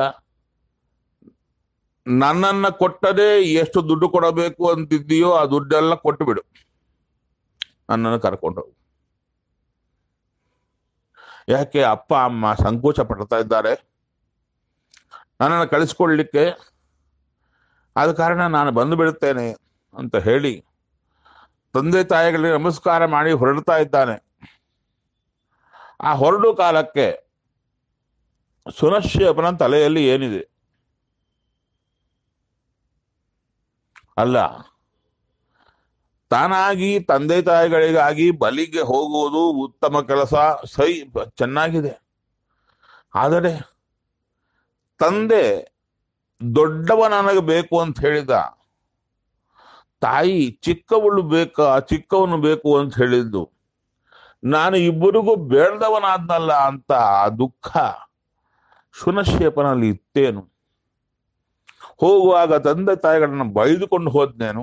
ನನ್ನನ್ನ ಕೊಟ್ಟರೆ ಎಷ್ಟು ದುಡ್ಡು ಕೊಡಬೇಕು ಅಂತಿದ್ದೀಯೋ ಆ ದುಡ್ಡೆಲ್ಲ ಕೊಟ್ಟು ಬಿಡು ನನ್ನನ್ನು ಕರ್ಕೊಂಡು ಹೋಗು ಯಾಕೆ ಅಪ್ಪ ಅಮ್ಮ ಸಂಕೋಚ ಪಡ್ತಾ ಇದ್ದಾರೆ ನನ್ನನ್ನು ಕಳಿಸ್ಕೊಡ್ಲಿಕ್ಕೆ ಆದ ಕಾರಣ ನಾನು ಬಂದು ಬಿಡುತ್ತೇನೆ ಅಂತ ಹೇಳಿ ತಂದೆ ತಾಯಿಗಳಿಗೆ ನಮಸ್ಕಾರ ಮಾಡಿ ಹೊರಡ್ತಾ ಇದ್ದಾನೆ ಆ ಹೊರಡು ಕಾಲಕ್ಕೆ ಸುನಶ್ಯಪನ ತಲೆಯಲ್ಲಿ ಏನಿದೆ ಅಲ್ಲ ತಾನಾಗಿ ತಂದೆ ತಾಯಿಗಳಿಗಾಗಿ ಬಲಿಗೆ ಹೋಗುವುದು ಉತ್ತಮ ಕೆಲಸ ಸೈ ಚೆನ್ನಾಗಿದೆ ಆದರೆ ತಂದೆ ದೊಡ್ಡವ ನನಗೆ ಬೇಕು ಅಂತ ಹೇಳಿದ ತಾಯಿ ಚಿಕ್ಕವಳು ಬೇಕಾ ಚಿಕ್ಕವನು ಬೇಕು ಅಂತ ಹೇಳಿದ್ದು ನಾನು ಇಬ್ಬರಿಗೂ ಬೇಡದವನಾದ್ನಲ್ಲ ಅಂತ ಆ ದುಃಖ ಶುನಶೇಪನಲ್ಲಿ ಇತ್ತೇನು ಹೋಗುವಾಗ ತಂದೆ ತಾಯಿಗಳನ್ನ ಬೈದುಕೊಂಡು ಹೋದ್ನೇನು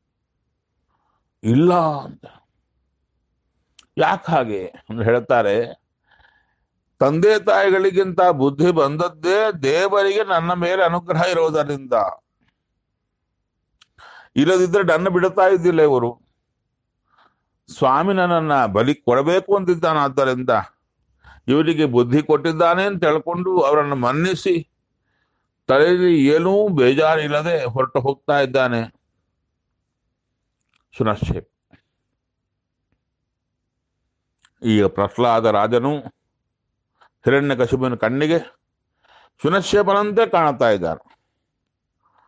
ಇಲ್ಲ ಅಂತ ಯಾಕೆ ಹಾಗೆ ಅಂತ ಹೇಳ್ತಾರೆ ತಂದೆ ತಾಯಿಗಳಿಗಿಂತ ಬುದ್ಧಿ ಬಂದದ್ದೇ ದೇವರಿಗೆ ನನ್ನ ಮೇಲೆ ಅನುಗ್ರಹ ಇರೋದರಿಂದ ಇಲ್ಲದಿದ್ರೆ ನನ್ನ ಬಿಡುತ್ತಾ ಇದ್ದಿಲ್ಲ ಇವರು ಸ್ವಾಮಿ ನನ್ನನ್ನ ಬಲಿ ಕೊಡಬೇಕು ಅಂತಿದ್ದಾನಾದ್ದರಿಂದ ಇವರಿಗೆ ಬುದ್ಧಿ ಕೊಟ್ಟಿದ್ದಾನೆ ಅಂತ ಹೇಳ್ಕೊಂಡು ಅವರನ್ನು ಮನ್ನಿಸಿ ತಲೆಯಲ್ಲಿ ಏನೂ ಬೇಜಾರಿಲ್ಲದೆ ಹೊರಟು ಹೋಗ್ತಾ ಇದ್ದಾನೆ ಸುನಶ್ಚೇಪ್ ಈಗ ಪ್ರಹ್ಲಾದ ರಾಜನು ಹಿರಣ್ಯ ಕಶಿಪನ ಕಣ್ಣಿಗೆ ಸುನಶ್ಯಪನಂತೆ ಕಾಣುತ್ತಾ ಇದ್ದಾನೆ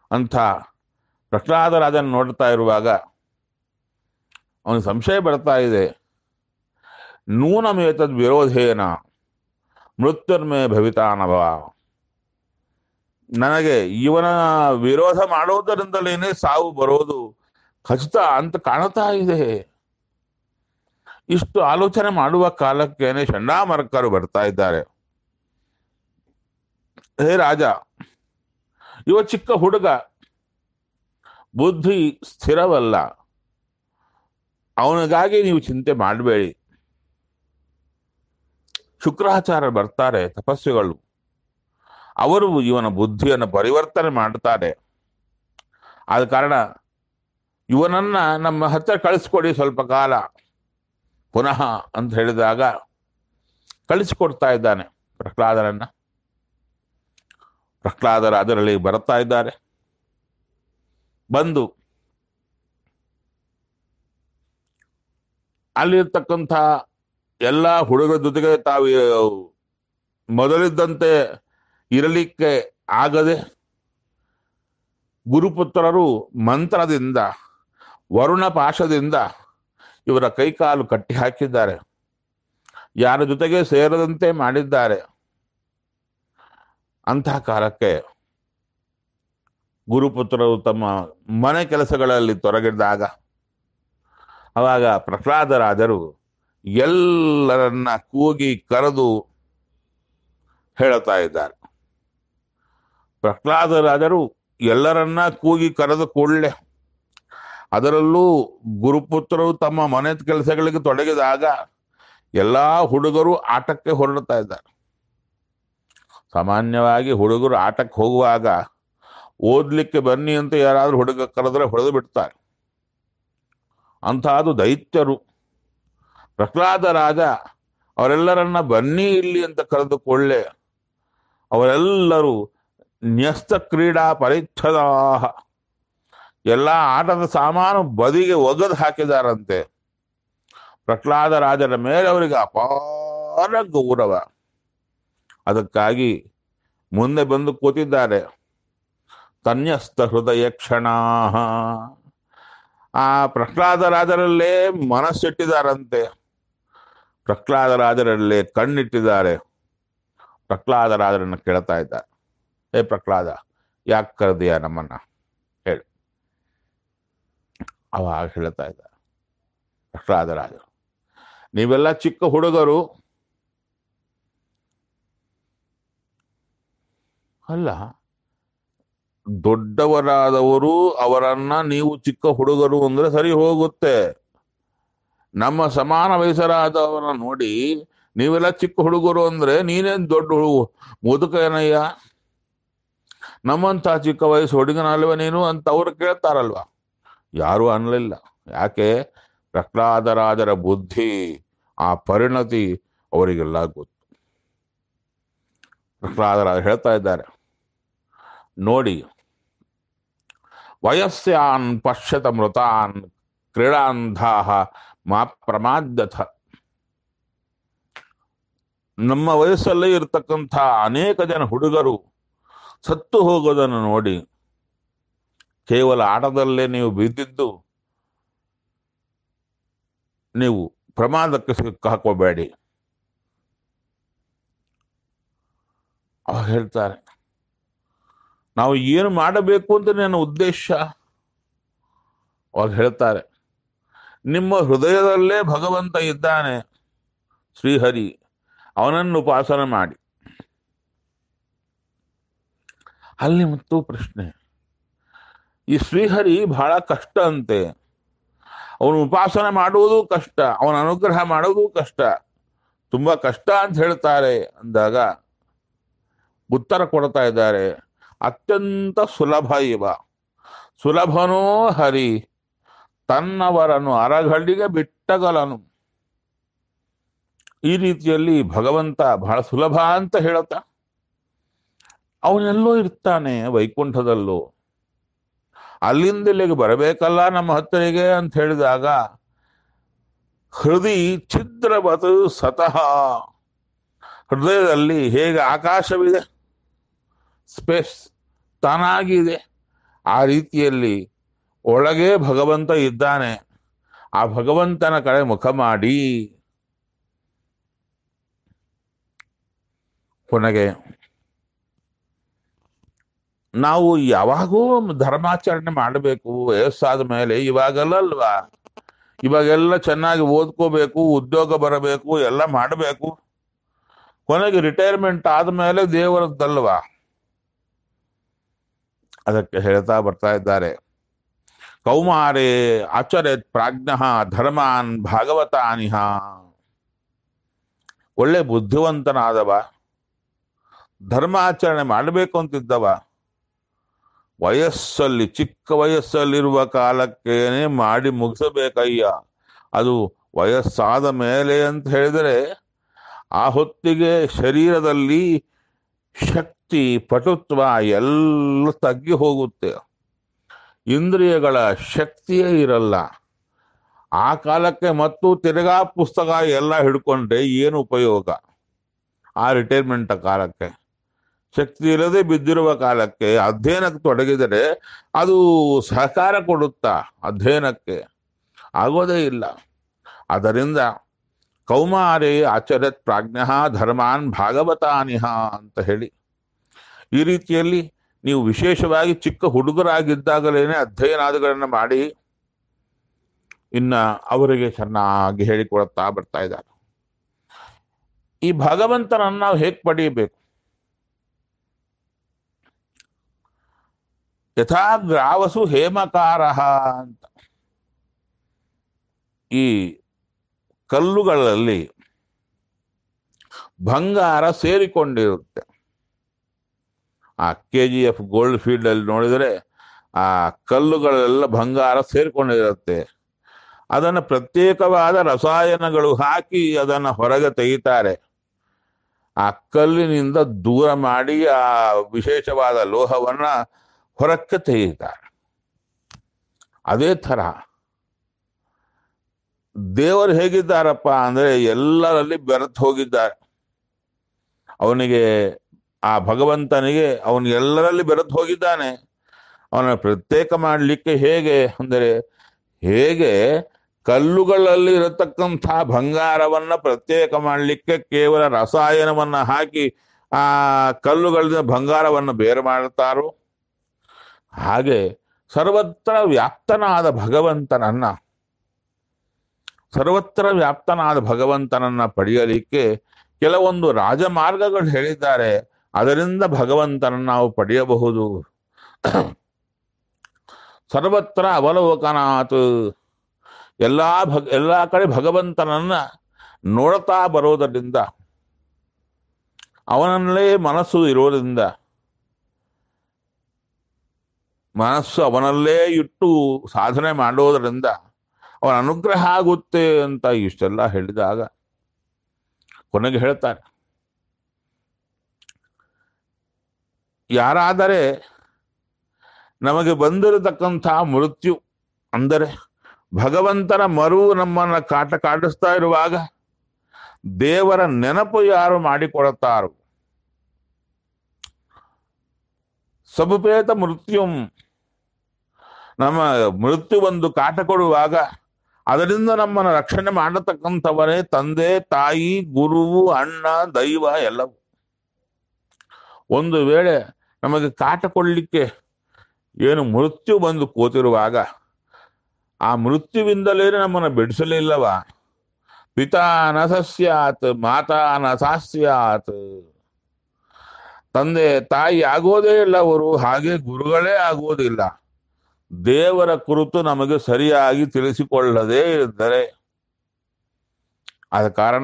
ಅಂಥ ಪ್ರಹ್ಲಾದರಾಜನ ನೋಡ್ತಾ ಇರುವಾಗ ಅವನಿಗೆ ಸಂಶಯ ಬರ್ತಾ ಇದೆ ನೂನಮೇತದ್ ವಿರೋಧೇನ ಮೃತ್ಯುರ್ಮೇ ಭವಿತಾನಭವ ನನಗೆ ಇವನ ವಿರೋಧ ಮಾಡೋದರಿಂದಲೇನೆ ಸಾವು ಬರೋದು ಖಚಿತ ಅಂತ ಕಾಣ್ತಾ ಇದೆ ಇಷ್ಟು ಆಲೋಚನೆ ಮಾಡುವ ಕಾಲಕ್ಕೇನೆ ಚಂಡಾಮರ್ಕರು ಬರ್ತಾ ಇದ್ದಾರೆ ಹೇ ರಾಜ ಇವ ಚಿಕ್ಕ ಹುಡುಗ ಬುದ್ಧಿ ಸ್ಥಿರವಲ್ಲ ಅವನಿಗಾಗಿ ನೀವು ಚಿಂತೆ ಮಾಡಬೇಡಿ ಶುಕ್ರಾಚಾರ್ಯ ಬರ್ತಾರೆ ತಪಸ್ವಿಗಳು ಅವರು ಇವನ ಬುದ್ಧಿಯನ್ನು ಪರಿವರ್ತನೆ ಮಾಡ್ತಾರೆ ಆದ ಕಾರಣ ಇವನನ್ನ ನಮ್ಮ ಹತ್ತಿರ ಕಳಿಸ್ಕೊಡಿ ಸ್ವಲ್ಪ ಕಾಲ ಪುನಃ ಅಂತ ಹೇಳಿದಾಗ ಕಳಿಸಿಕೊಡ್ತಾ ಇದ್ದಾನೆ ಪ್ರಹ್ಲಾದನನ್ನ ಪ್ರಹ್ಲಾದರ ಅದರಲ್ಲಿ ಬರ್ತಾ ಇದ್ದಾರೆ ಬಂದು ಅಲ್ಲಿರ್ತಕ್ಕಂಥ ಎಲ್ಲ ಹುಡುಗರ ಜೊತೆಗೆ ತಾವು ಮೊದಲಿದ್ದಂತೆ ಇರಲಿಕ್ಕೆ ಆಗದೆ ಗುರುಪುತ್ರರು ಮಂತ್ರದಿಂದ ವರುಣ ಪಾಶದಿಂದ ಇವರ ಕೈಕಾಲು ಕಟ್ಟಿ ಹಾಕಿದ್ದಾರೆ ಯಾರ ಜೊತೆಗೆ ಸೇರದಂತೆ ಮಾಡಿದ್ದಾರೆ ಅಂತಹ ಕಾಲಕ್ಕೆ ಗುರುಪುತ್ರರು ತಮ್ಮ ಮನೆ ಕೆಲಸಗಳಲ್ಲಿ ತೊಡಗಿದ್ದಾಗ ಅವಾಗ ಪ್ರಹ್ಲಾದರಾಜರು ಎಲ್ಲರನ್ನ ಕೂಗಿ ಕರೆದು ಹೇಳುತ್ತಾ ಇದ್ದಾರೆ ಪ್ರಹ್ಲಾದರಾಜರು ಎಲ್ಲರನ್ನ ಕೂಗಿ ಕರೆದು ಕೂಡಲೇ ಅದರಲ್ಲೂ ಗುರುಪುತ್ರರು ತಮ್ಮ ಮನೆ ಕೆಲಸಗಳಿಗೆ ತೊಡಗಿದಾಗ ಎಲ್ಲಾ ಹುಡುಗರು ಆಟಕ್ಕೆ ಹೊರಡ್ತಾ ಇದ್ದಾರೆ ಸಾಮಾನ್ಯವಾಗಿ ಹುಡುಗರು ಆಟಕ್ಕೆ ಹೋಗುವಾಗ ಓದ್ಲಿಕ್ಕೆ ಬನ್ನಿ ಅಂತ ಯಾರಾದ್ರೂ ಹುಡುಗ ಕರೆದ್ರೆ ಹೊಡೆದು ಬಿಡ್ತಾರೆ ಅಂತಹದು ದೈತ್ಯರು ಪ್ರಹ್ಲಾದ ರಾಜ ಅವರೆಲ್ಲರನ್ನ ಬನ್ನಿ ಇಲ್ಲಿ ಅಂತ ಕರೆದುಕೊಳ್ಳೆ ಅವರೆಲ್ಲರೂ ನ್ಯಸ್ತ ಕ್ರೀಡಾ ಪರಿಚ್ಛದ ಎಲ್ಲ ಆಟದ ಸಾಮಾನು ಬದಿಗೆ ಒಗೆದು ಹಾಕಿದಾರಂತೆ ಪ್ರಹ್ಲಾದ ರಾಜರ ಮೇಲೆ ಅವರಿಗೆ ಅಪಾರ ಗೌರವ ಅದಕ್ಕಾಗಿ ಮುಂದೆ ಬಂದು ಕೂತಿದ್ದಾರೆ ತನ್ಯಸ್ತ ಹೃದಯ ಕ್ಷಣ ಆ ಪ್ರಹ್ಲಾದ ರಾಜರಲ್ಲೇ ಮನಸ್ಸಿಟ್ಟಿದ್ದಾರಂತೆ ಪ್ರಹ್ಲಾದ ರಾಜರಲ್ಲೇ ಕಣ್ಣಿಟ್ಟಿದ್ದಾರೆ ಪ್ರಹ್ಲಾದ ರಾಜರನ್ನ ಕೇಳ್ತಾ ಇದ್ದಾರೆ ಏ ಪ್ರಹ್ಲಾದ ಯಾಕೆ ಕರೆದಿಯ ನಮ್ಮನ್ನ ಹೇಳು ಅವಾಗ ಹೇಳ್ತಾ ಇದ್ದಾರೆ ಪ್ರಹ್ಲಾದ ರಾಜರು ನೀವೆಲ್ಲ ಚಿಕ್ಕ ಹುಡುಗರು ಅಲ್ಲ ದೊಡ್ಡವರಾದವರು ಅವರನ್ನ ನೀವು ಚಿಕ್ಕ ಹುಡುಗರು ಅಂದ್ರೆ ಸರಿ ಹೋಗುತ್ತೆ ನಮ್ಮ ಸಮಾನ ವಯಸ್ಸರಾದವರನ್ನ ನೋಡಿ ನೀವೆಲ್ಲ ಚಿಕ್ಕ ಹುಡುಗರು ಅಂದ್ರೆ ನೀನೇನ್ ದೊಡ್ಡ ಹುಡುಗ ಮುದುಕ ಏನಯ್ಯ ನಮ್ಮಂತ ಚಿಕ್ಕ ವಯಸ್ಸು ಹುಡುಗನಲ್ವ ನೀನು ಅಂತ ಅವ್ರು ಕೇಳ್ತಾರಲ್ವಾ ಯಾರು ಅನ್ಲಿಲ್ಲ ಯಾಕೆ ಪ್ರಹ್ಲಾದರಾಜರ ಬುದ್ಧಿ ಆ ಪರಿಣತಿ ಅವರಿಗೆಲ್ಲ ಗೊತ್ತು ಪ್ರಹ್ಲಾದರಾಜ ಹೇಳ್ತಾ ಇದ್ದಾರೆ ನೋಡಿ ವಯಸ್ಸಾನ್ ಪಶ್ಯತ ಮೃತಾನ್ ಕ್ರೀಡಾಂಧಾಹ ಮಾ ಪ್ರಮಾದ್ಯಥ ನಮ್ಮ ವಯಸ್ಸಲ್ಲೇ ಇರತಕ್ಕಂಥ ಅನೇಕ ಜನ ಹುಡುಗರು ಸತ್ತು ಹೋಗೋದನ್ನು ನೋಡಿ ಕೇವಲ ಆಟದಲ್ಲೇ ನೀವು ಬಿದ್ದಿದ್ದು ನೀವು ಪ್ರಮಾದಕ್ಕೆ ಸಿಕ್ಕ ಹಾಕೋಬೇಡಿ ಅವಾಗ ಹೇಳ್ತಾರೆ ನಾವು ಏನು ಮಾಡಬೇಕು ಅಂತ ನನ್ನ ಉದ್ದೇಶ ಅವಾಗ ಹೇಳ್ತಾರೆ ನಿಮ್ಮ ಹೃದಯದಲ್ಲೇ ಭಗವಂತ ಇದ್ದಾನೆ ಶ್ರೀಹರಿ ಅವನನ್ನು ಉಪಾಸನೆ ಮಾಡಿ ಅಲ್ಲಿ ಮತ್ತು ಪ್ರಶ್ನೆ ಈ ಶ್ರೀಹರಿ ಬಹಳ ಕಷ್ಟ ಅಂತೆ ಅವನು ಉಪಾಸನೆ ಮಾಡುವುದು ಕಷ್ಟ ಅವನ ಅನುಗ್ರಹ ಮಾಡುವುದು ಕಷ್ಟ ತುಂಬಾ ಕಷ್ಟ ಅಂತ ಹೇಳ್ತಾರೆ ಅಂದಾಗ ಉತ್ತರ ಕೊಡ್ತಾ ಇದ್ದಾರೆ ಅತ್ಯಂತ ಸುಲಭ ಇವ ಸುಲಭನೋ ಹರಿ ತನ್ನವರನ್ನು ಅರಗಳ್ಳಿಗೆ ಬಿಟ್ಟಗಲನು ಈ ರೀತಿಯಲ್ಲಿ ಭಗವಂತ ಬಹಳ ಸುಲಭ ಅಂತ ಹೇಳುತ್ತಾ ಅವನೆಲ್ಲೋ ಇರ್ತಾನೆ ವೈಕುಂಠದಲ್ಲೂ ಅಲ್ಲಿಂದ ಇಲ್ಲಿಗೆ ಬರಬೇಕಲ್ಲ ನಮ್ಮ ಹತ್ತರಿಗೆ ಅಂತ ಹೇಳಿದಾಗ ಹೃದಯ ಛಿದ್ರವತು ಸತಃ ಹೃದಯದಲ್ಲಿ ಹೇಗೆ ಆಕಾಶವಿದೆ ಸ್ಪೇಸ್ ತಾನಾಗಿದೆ ಆ ರೀತಿಯಲ್ಲಿ ಒಳಗೆ ಭಗವಂತ ಇದ್ದಾನೆ ಆ ಭಗವಂತನ ಕಡೆ ಮುಖ ಮಾಡಿ ಕೊನೆಗೆ ನಾವು ಯಾವಾಗೂ ಧರ್ಮಾಚರಣೆ ಮಾಡಬೇಕು ವಯಸ್ಸಾದ ಮೇಲೆ ಇವಾಗೆಲ್ಲ ಅಲ್ವಾ ಇವಾಗೆಲ್ಲ ಚೆನ್ನಾಗಿ ಓದ್ಕೋಬೇಕು ಉದ್ಯೋಗ ಬರಬೇಕು ಎಲ್ಲ ಮಾಡಬೇಕು ಕೊನೆಗೆ ರಿಟೈರ್ಮೆಂಟ್ ಆದ್ಮೇಲೆ ದೇವರದ್ದಲ್ವಾ ಅದಕ್ಕೆ ಹೇಳ್ತಾ ಬರ್ತಾ ಇದ್ದಾರೆ ಕೌಮಾರೇ ಆಚರೇತ್ ಪ್ರಾಜ್ಞ ಧರ್ಮಾನ್ ಭಾಗವತಾನಿಹ ಒಳ್ಳೆ ಬುದ್ಧಿವಂತನಾದವ ಧರ್ಮಾಚರಣೆ ಮಾಡಬೇಕು ಅಂತಿದ್ದವ ವಯಸ್ಸಲ್ಲಿ ಚಿಕ್ಕ ವಯಸ್ಸಲ್ಲಿರುವ ಕಾಲಕ್ಕೇನೆ ಮಾಡಿ ಮುಗಿಸಬೇಕಯ್ಯ ಅದು ವಯಸ್ಸಾದ ಮೇಲೆ ಅಂತ ಹೇಳಿದರೆ ಆ ಹೊತ್ತಿಗೆ ಶರೀರದಲ್ಲಿ ಶಕ್ತಿ ಪಟುತ್ವ ಎಲ್ಲ ತಗ್ಗಿ ಹೋಗುತ್ತೆ ಇಂದ್ರಿಯಗಳ ಶಕ್ತಿಯೇ ಇರಲ್ಲ ಆ ಕಾಲಕ್ಕೆ ಮತ್ತು ತಿರ್ಗಾ ಪುಸ್ತಕ ಎಲ್ಲ ಹಿಡ್ಕೊಂಡ್ರೆ ಏನು ಉಪಯೋಗ ಆ ರಿಟೈರ್ಮೆಂಟ್ ಕಾಲಕ್ಕೆ ಶಕ್ತಿ ಇಲ್ಲದೆ ಬಿದ್ದಿರುವ ಕಾಲಕ್ಕೆ ಅಧ್ಯಯನಕ್ಕೆ ತೊಡಗಿದರೆ ಅದು ಸಹಕಾರ ಕೊಡುತ್ತಾ ಅಧ್ಯಯನಕ್ಕೆ ಆಗೋದೇ ಇಲ್ಲ ಅದರಿಂದ ಕೌಮಾರೇ ಆಚರತ್ ಪ್ರಾಜ್ಞ ಧರ್ಮಾನ್ ಭಾಗವತಾನಿಹ ಅಂತ ಹೇಳಿ ಈ ರೀತಿಯಲ್ಲಿ ನೀವು ವಿಶೇಷವಾಗಿ ಚಿಕ್ಕ ಹುಡುಗರಾಗಿದ್ದಾಗಲೇನೆ ಅಧ್ಯಯನಾದಿಗಳನ್ನು ಮಾಡಿ ಇನ್ನ ಅವರಿಗೆ ಚೆನ್ನಾಗಿ ಹೇಳಿಕೊಡುತ್ತಾ ಬರ್ತಾ ಇದ್ದಾರೆ ಈ ಭಗವಂತನನ್ನು ನಾವು ಹೇಗೆ ಪಡೆಯಬೇಕು ಯಥಾ ಗ್ರಾವಸು ಹೇಮಕಾರ ಅಂತ ಈ ಕಲ್ಲುಗಳಲ್ಲಿ ಬಂಗಾರ ಸೇರಿಕೊಂಡಿರುತ್ತೆ ಆ K G F gold field ಅಲ್ಲಿ ನೋಡಿದರೆ ಆ ಕಲ್ಲುಗಳೆಲ್ಲ ಬಂಗಾರ ಸೇರಿಕೊಂಡಿರುತ್ತೆ ಅದನ್ನು ಪ್ರತ್ಯೇಕವಾದ ರಸಾಯನಗಳು ಹಾಕಿ ಅದನ್ನು ಹೊರಗೆ ತೆಗಿತಾರೆ ಆ ಕಲ್ಲಿನಿಂದ ದೂರ ಮಾಡಿ ಆ ವಿಶೇಷವಾದ ಲೋಹವನ್ನ ಹೊರಕ್ಕೆ ತೆಗಿತಾರೆ ಅದೇ ಥರ ದೇವರು ಹೇಗಿದ್ದಾರಪ್ಪ ಅಂದ್ರೆ ಎಲ್ಲರಲ್ಲಿ ಬೆರೆತು ಹೋಗಿದ್ದಾರೆ ಅವನಿಗೆ ಆ ಭಗವಂತನಿಗೆ ಅವನು ಎಲ್ಲರಲ್ಲಿ ಬೆರೆತು ಹೋಗಿದ್ದಾನೆ ಅವನ ಪ್ರತ್ಯೇಕ ಮಾಡಲಿಕ್ಕೆ ಹೇಗೆ ಅಂದರೆ ಹೇಗೆ ಕಲ್ಲುಗಳಲ್ಲಿ ಇರತಕ್ಕಂಥ ಬಂಗಾರವನ್ನ ಪ್ರತ್ಯೇಕ ಮಾಡಲಿಕ್ಕೆ ಕೇವಲ ರಸಾಯನವನ್ನ ಹಾಕಿ ಆ ಕಲ್ಲುಗಳಿಂದ ಬಂಗಾರವನ್ನು ಬೇರೆ ಮಾಡುತ್ತಾರೋ ಹಾಗೆ ಸರ್ವತ್ರ ವ್ಯಾಪ್ತನಾದ ಭಗವಂತನನ್ನ ಸರ್ವತ್ರ ವ್ಯಾಪ್ತನಾದ ಭಗವಂತನನ್ನ ಪಡೆಯಲಿಕ್ಕೆ ಕೆಲವೊಂದು ರಾಜಮಾರ್ಗಗಳು ಹೇಳಿದ್ದಾರೆ ಅದರಿಂದ ಭಗವಂತನನ್ನು ನಾವು ಪಡೆಯಬಹುದು ಸರ್ವತ್ರ ಅವಲೋಕನಾತ್ ಎಲ್ಲಾ ಭಗ ಎಲ್ಲಾ ಕಡೆ ಭಗವಂತನನ್ನ ನೋಡ್ತಾ ಬರೋದರಿಂದ ಅವನಲ್ಲೇ ಮನಸ್ಸು ಇರೋದ್ರಿಂದ ಮನಸ್ಸು ಅವನಲ್ಲೇ ಇಟ್ಟು ಸಾಧನೆ ಮಾಡೋದರಿಂದ ಅವನ ಅನುಗ್ರಹ ಆಗುತ್ತೆ ಅಂತ ಇಷ್ಟೆಲ್ಲ ಹೇಳಿದಾಗ ಕೊನೆಗೆ ಹೇಳ್ತಾರೆ ಯಾರಾದರೆ ನಮಗೆ ಬಂದಿರತಕ್ಕಂಥ ಮೃತ್ಯು ಅಂದರೆ ಭಗವಂತನ ಮರುವು ನಮ್ಮನ್ನ ಕಾಟ ಕಾಡಿಸ್ತಾ ಇರುವಾಗ ದೇವರ ನೆನಪು ಯಾರು ಮಾಡಿಕೊಡುತ್ತಾರೋ ಸಬುಪೇತ ಮೃತ್ಯುಂ ನಮ್ಮ ಮೃತ್ಯು ಒಂದು ಕಾಟ ಕೊಡುವಾಗ ಅದರಿಂದ ನಮ್ಮನ್ನು ರಕ್ಷಣೆ ಮಾಡತಕ್ಕಂಥವರೇ ತಂದೆ ತಾಯಿ ಗುರುವು ಅಣ್ಣ ದೈವ ಎಲ್ಲವೂ ಒಂದು ವೇಳೆ ನಮಗೆ ಕಾಟ ಕೊಡ್ಲಿಕ್ಕೆ ಏನು ಮೃತ್ಯು ಬಂದು ಕೂತಿರುವಾಗ ಆ ಮೃತ್ಯುವಿಂದಲೇ ನಮ್ಮನ್ನು ಬಿಡಿಸಲಿಲ್ಲವ ಪಿತಾ ನ ಸಸ್ಯಾತ್ ಮಾತಾ ನ ಸಾಸ್ಯಾತ್ ತಂದೆ ತಾಯಿ ಆಗೋದೇ ಇಲ್ಲ ಅವರು ಹಾಗೆ ಗುರುಗಳೇ ಆಗೋದಿಲ್ಲ ದೇವರ ಕುರಿತು ನಮಗೆ ಸರಿಯಾಗಿ ತಿಳಿಸಿಕೊಳ್ಳದೇ ಇದ್ದರೆ ಆದ ಕಾರಣ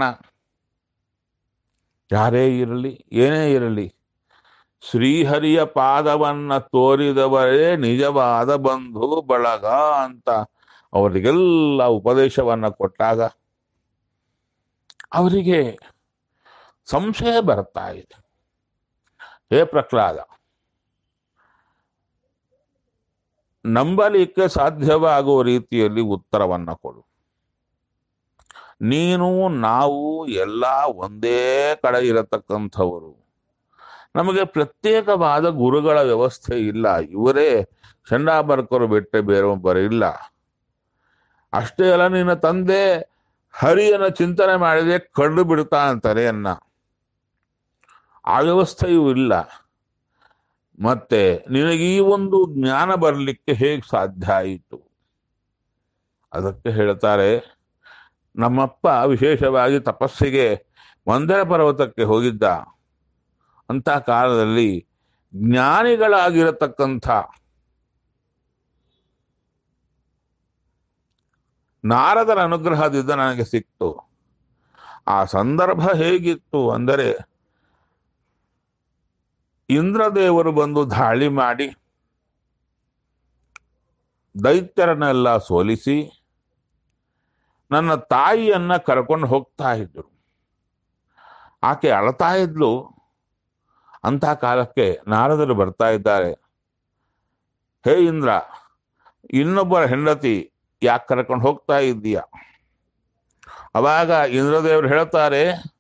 ಯಾರೇ ಇರಲಿ ಏನೇ ಇರಲಿ ಶ್ರೀಹರಿಯ ಪಾದವನ್ನ ತೋರಿದವರೇ ನಿಜವಾದ ಬಂಧು ಬಳಗ ಅಂತ ಅವರಿಗೆಲ್ಲ ಉಪದೇಶವನ್ನ ಕೊಟ್ಟಾಗ ಅವರಿಗೆ ಸಂಶಯ ಬರ್ತಾ ಇದೆ ಹೇ ಪ್ರಹ್ಲಾದ ನಂಬಲಿಕ್ಕೆ ಸಾಧ್ಯವಾಗುವ ರೀತಿಯಲ್ಲಿ ಉತ್ತರವನ್ನ ಕೊಡು ನೀನು ನಾವು ಎಲ್ಲ ಒಂದೇ ಕಡೆ ಇರತಕ್ಕಂಥವರು ನಮಗೆ ಪ್ರತ್ಯೇಕವಾದ ಗುರುಗಳ ವ್ಯವಸ್ಥೆ ಇಲ್ಲ ಇವರೇ ಚಂಡಾಮರ್ಕರು ಬಿಟ್ಟರೆ ಬೇರೊಬ್ಬರು ಇಲ್ಲ ಅಷ್ಟೇ ಅಲ್ಲ ನಿನ್ನ ತಂದೆ ಹರಿಯನ ಚಿಂತನೆ ಮಾಡಿದ್ರೆ ಕಂಡು ಬಿಡ್ತಾ ಅಂತಾರೆ ಅನ್ನ ಆ ವ್ಯವಸ್ಥೆಯೂ ಇಲ್ಲ ಮತ್ತೆ ನಿನಗೆ ಈ ಒಂದು ಜ್ಞಾನ ಬರಲಿಕ್ಕೆ ಹೇಗೆ ಸಾಧ್ಯ ಆಯಿತು ಅದಕ್ಕೆ ಹೇಳ್ತಾರೆ ನಮ್ಮಪ್ಪ ವಿಶೇಷವಾಗಿ ತಪಸ್ಸಿಗೆ ಮಂದರ ಪರ್ವತಕ್ಕೆ ಹೋಗಿದ್ದ ಅಂತ ಕಾಲದಲ್ಲಿ ಜ್ಞಾನಿಗಳಾಗಿರತಕ್ಕಂಥ ನಾರದರ ಅನುಗ್ರಹದಿಂದ ನನಗೆ ಸಿಕ್ತು ಆ ಸಂದರ್ಭ ಹೇಗಿತ್ತು ಅಂದರೆ ಇಂದ್ರದೇವರು ಬಂದು ದಾಳಿ ಮಾಡಿ ದೈತ್ಯರನ್ನೆಲ್ಲ ಸೋಲಿಸಿ ನನ್ನ ತಾಯಿಯನ್ನ ಕರ್ಕೊಂಡು ಹೋಗ್ತಾ ಇದ್ರು ಆಕೆ ಅಳತಾ ಇದ್ಲು ಅಂತ ಕಾಲಕ್ಕೆ ನಾರದರು ಬರ್ತಾ ಇದ್ದಾರೆ ಹೇ ಇಂದ್ರ ಇನ್ನೊಬ್ಬರ ಹೆಂಡತಿ ಯಾಕೆ ಕರ್ಕೊಂಡು ಹೋಗ್ತಾ ಇದ್ದೀಯ ಅವಾಗ ಇಂದ್ರದೇವರು ಹೇಳ್ತಾರೆ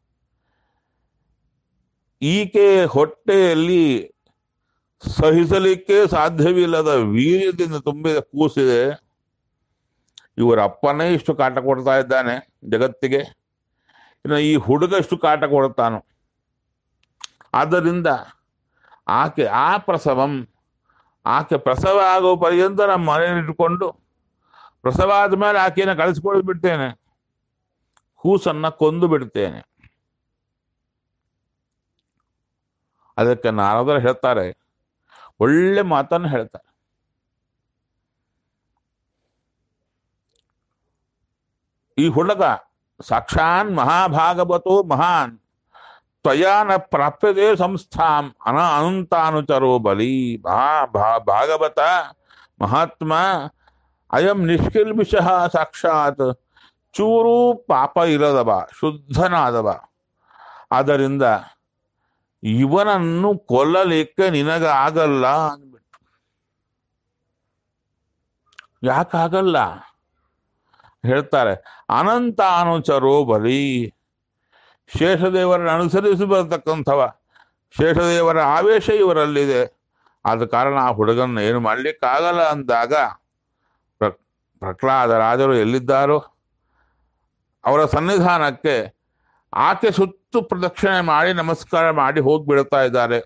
ಈಕೆ ಹೊಟ್ಟೆಯಲ್ಲಿ ಸಹಿಸಲಿಕ್ಕೆ ಸಾಧ್ಯವಿಲ್ಲದ ವೀರ್ಯದಿಂದ ತುಂಬಿದ ಕೂಸಿದೆ ಇವರ ಅಪ್ಪನೇ ಇಷ್ಟು ಕಾಟ ಕೊಡ್ತಾ ಇದ್ದಾನೆ ಜಗತ್ತಿಗೆ ಇನ್ನು ಈ ಹುಡುಗ ಇಷ್ಟು ಕಾಟ ಕೊಡ್ತಾನು ಆದ್ದರಿಂದ ಆಕೆ ಆ ಪ್ರಸವಂ ಆಕೆ ಪ್ರಸವ ಆಗೋ ಪರ್ಯಂತ ನಮ್ಮ ಮನೆಯಲ್ಲಿ ಇಟ್ಕೊಂಡು ಪ್ರಸವ ಆದ್ಮೇಲೆ ಆಕೆಯನ್ನು ಕಳಿಸ್ಕೊಂಡು ಬಿಡ್ತೇನೆ ಕೂಸನ್ನ ಕೊಂದು ಬಿಡ್ತೇನೆ ಅದಕ್ಕೆ ನಾರದರು ಹೇಳ್ತಾರೆ ಒಳ್ಳೆ ಮಾತನ್ನು ಹೇಳ್ತಾರೆ ಈ ಹುಡುಗ ಸಾಕ್ಷಾನ್ ಮಹಾಭಾಗವತೋ ಮಹಾನ್ ತ್ವಯಾ ನ ಪ್ರಾಪ್ಯತೆ ಸಂಸ್ಥಾಂ ಅನ ಅನಂತಾನುಚರೋ ಬಲಿ ಭಾ ಭಾ ಭಾಗವತ ಮಹಾತ್ಮ ಅಯಂ ನಿಷ್ಕಿಲ್ಮಿಷಃ ಸಾಕ್ಷಾತ್ ಚೂರೂ ಪಾಪ ಇಲ್ಲದವ ಶುದ್ಧನಾದವ ಆದ್ದರಿಂದ ಇವನನ್ನು ಕೊಲ್ಲಲಿಕ್ಕೆ ನಿನಗಾಗಲ್ಲ ಅಂದ್ಬಿಟ್ಟು ಯಾಕಾಗಲ್ಲ ಹೇಳ್ತಾರೆ ಅನಂತ ಅನುಚರೋ ಬಲಿ ಶೇಷದೇವರನ್ನು ಅನುಸರಿಸಿ ಬರತಕ್ಕಂಥವ ಶೇಷದೇವರ ಆವೇಶ ಇವರಲ್ಲಿದೆ ಆದ ಕಾರಣ ಆ ಹುಡುಗನ ಏನು ಮಾಡ್ಲಿಕ್ಕಾಗಲ್ಲ ಅಂದಾಗ ಪ್ರ ಪ್ರಹ್ಲಾದ ರಾಜರು ಎಲ್ಲಿದ್ದಾರೋ ಅವರ ಸನ್ನಿಧಾನಕ್ಕೆ ಆಕೆ ಸುತ್ತು ಪ್ರದಕ್ಷಿಣೆ ಮಾಡಿ ನಮಸ್ಕಾರ ಮಾಡಿ ಹೋಗ್ಬಿಡ್ತಾ ಇದ್ದಾರೆ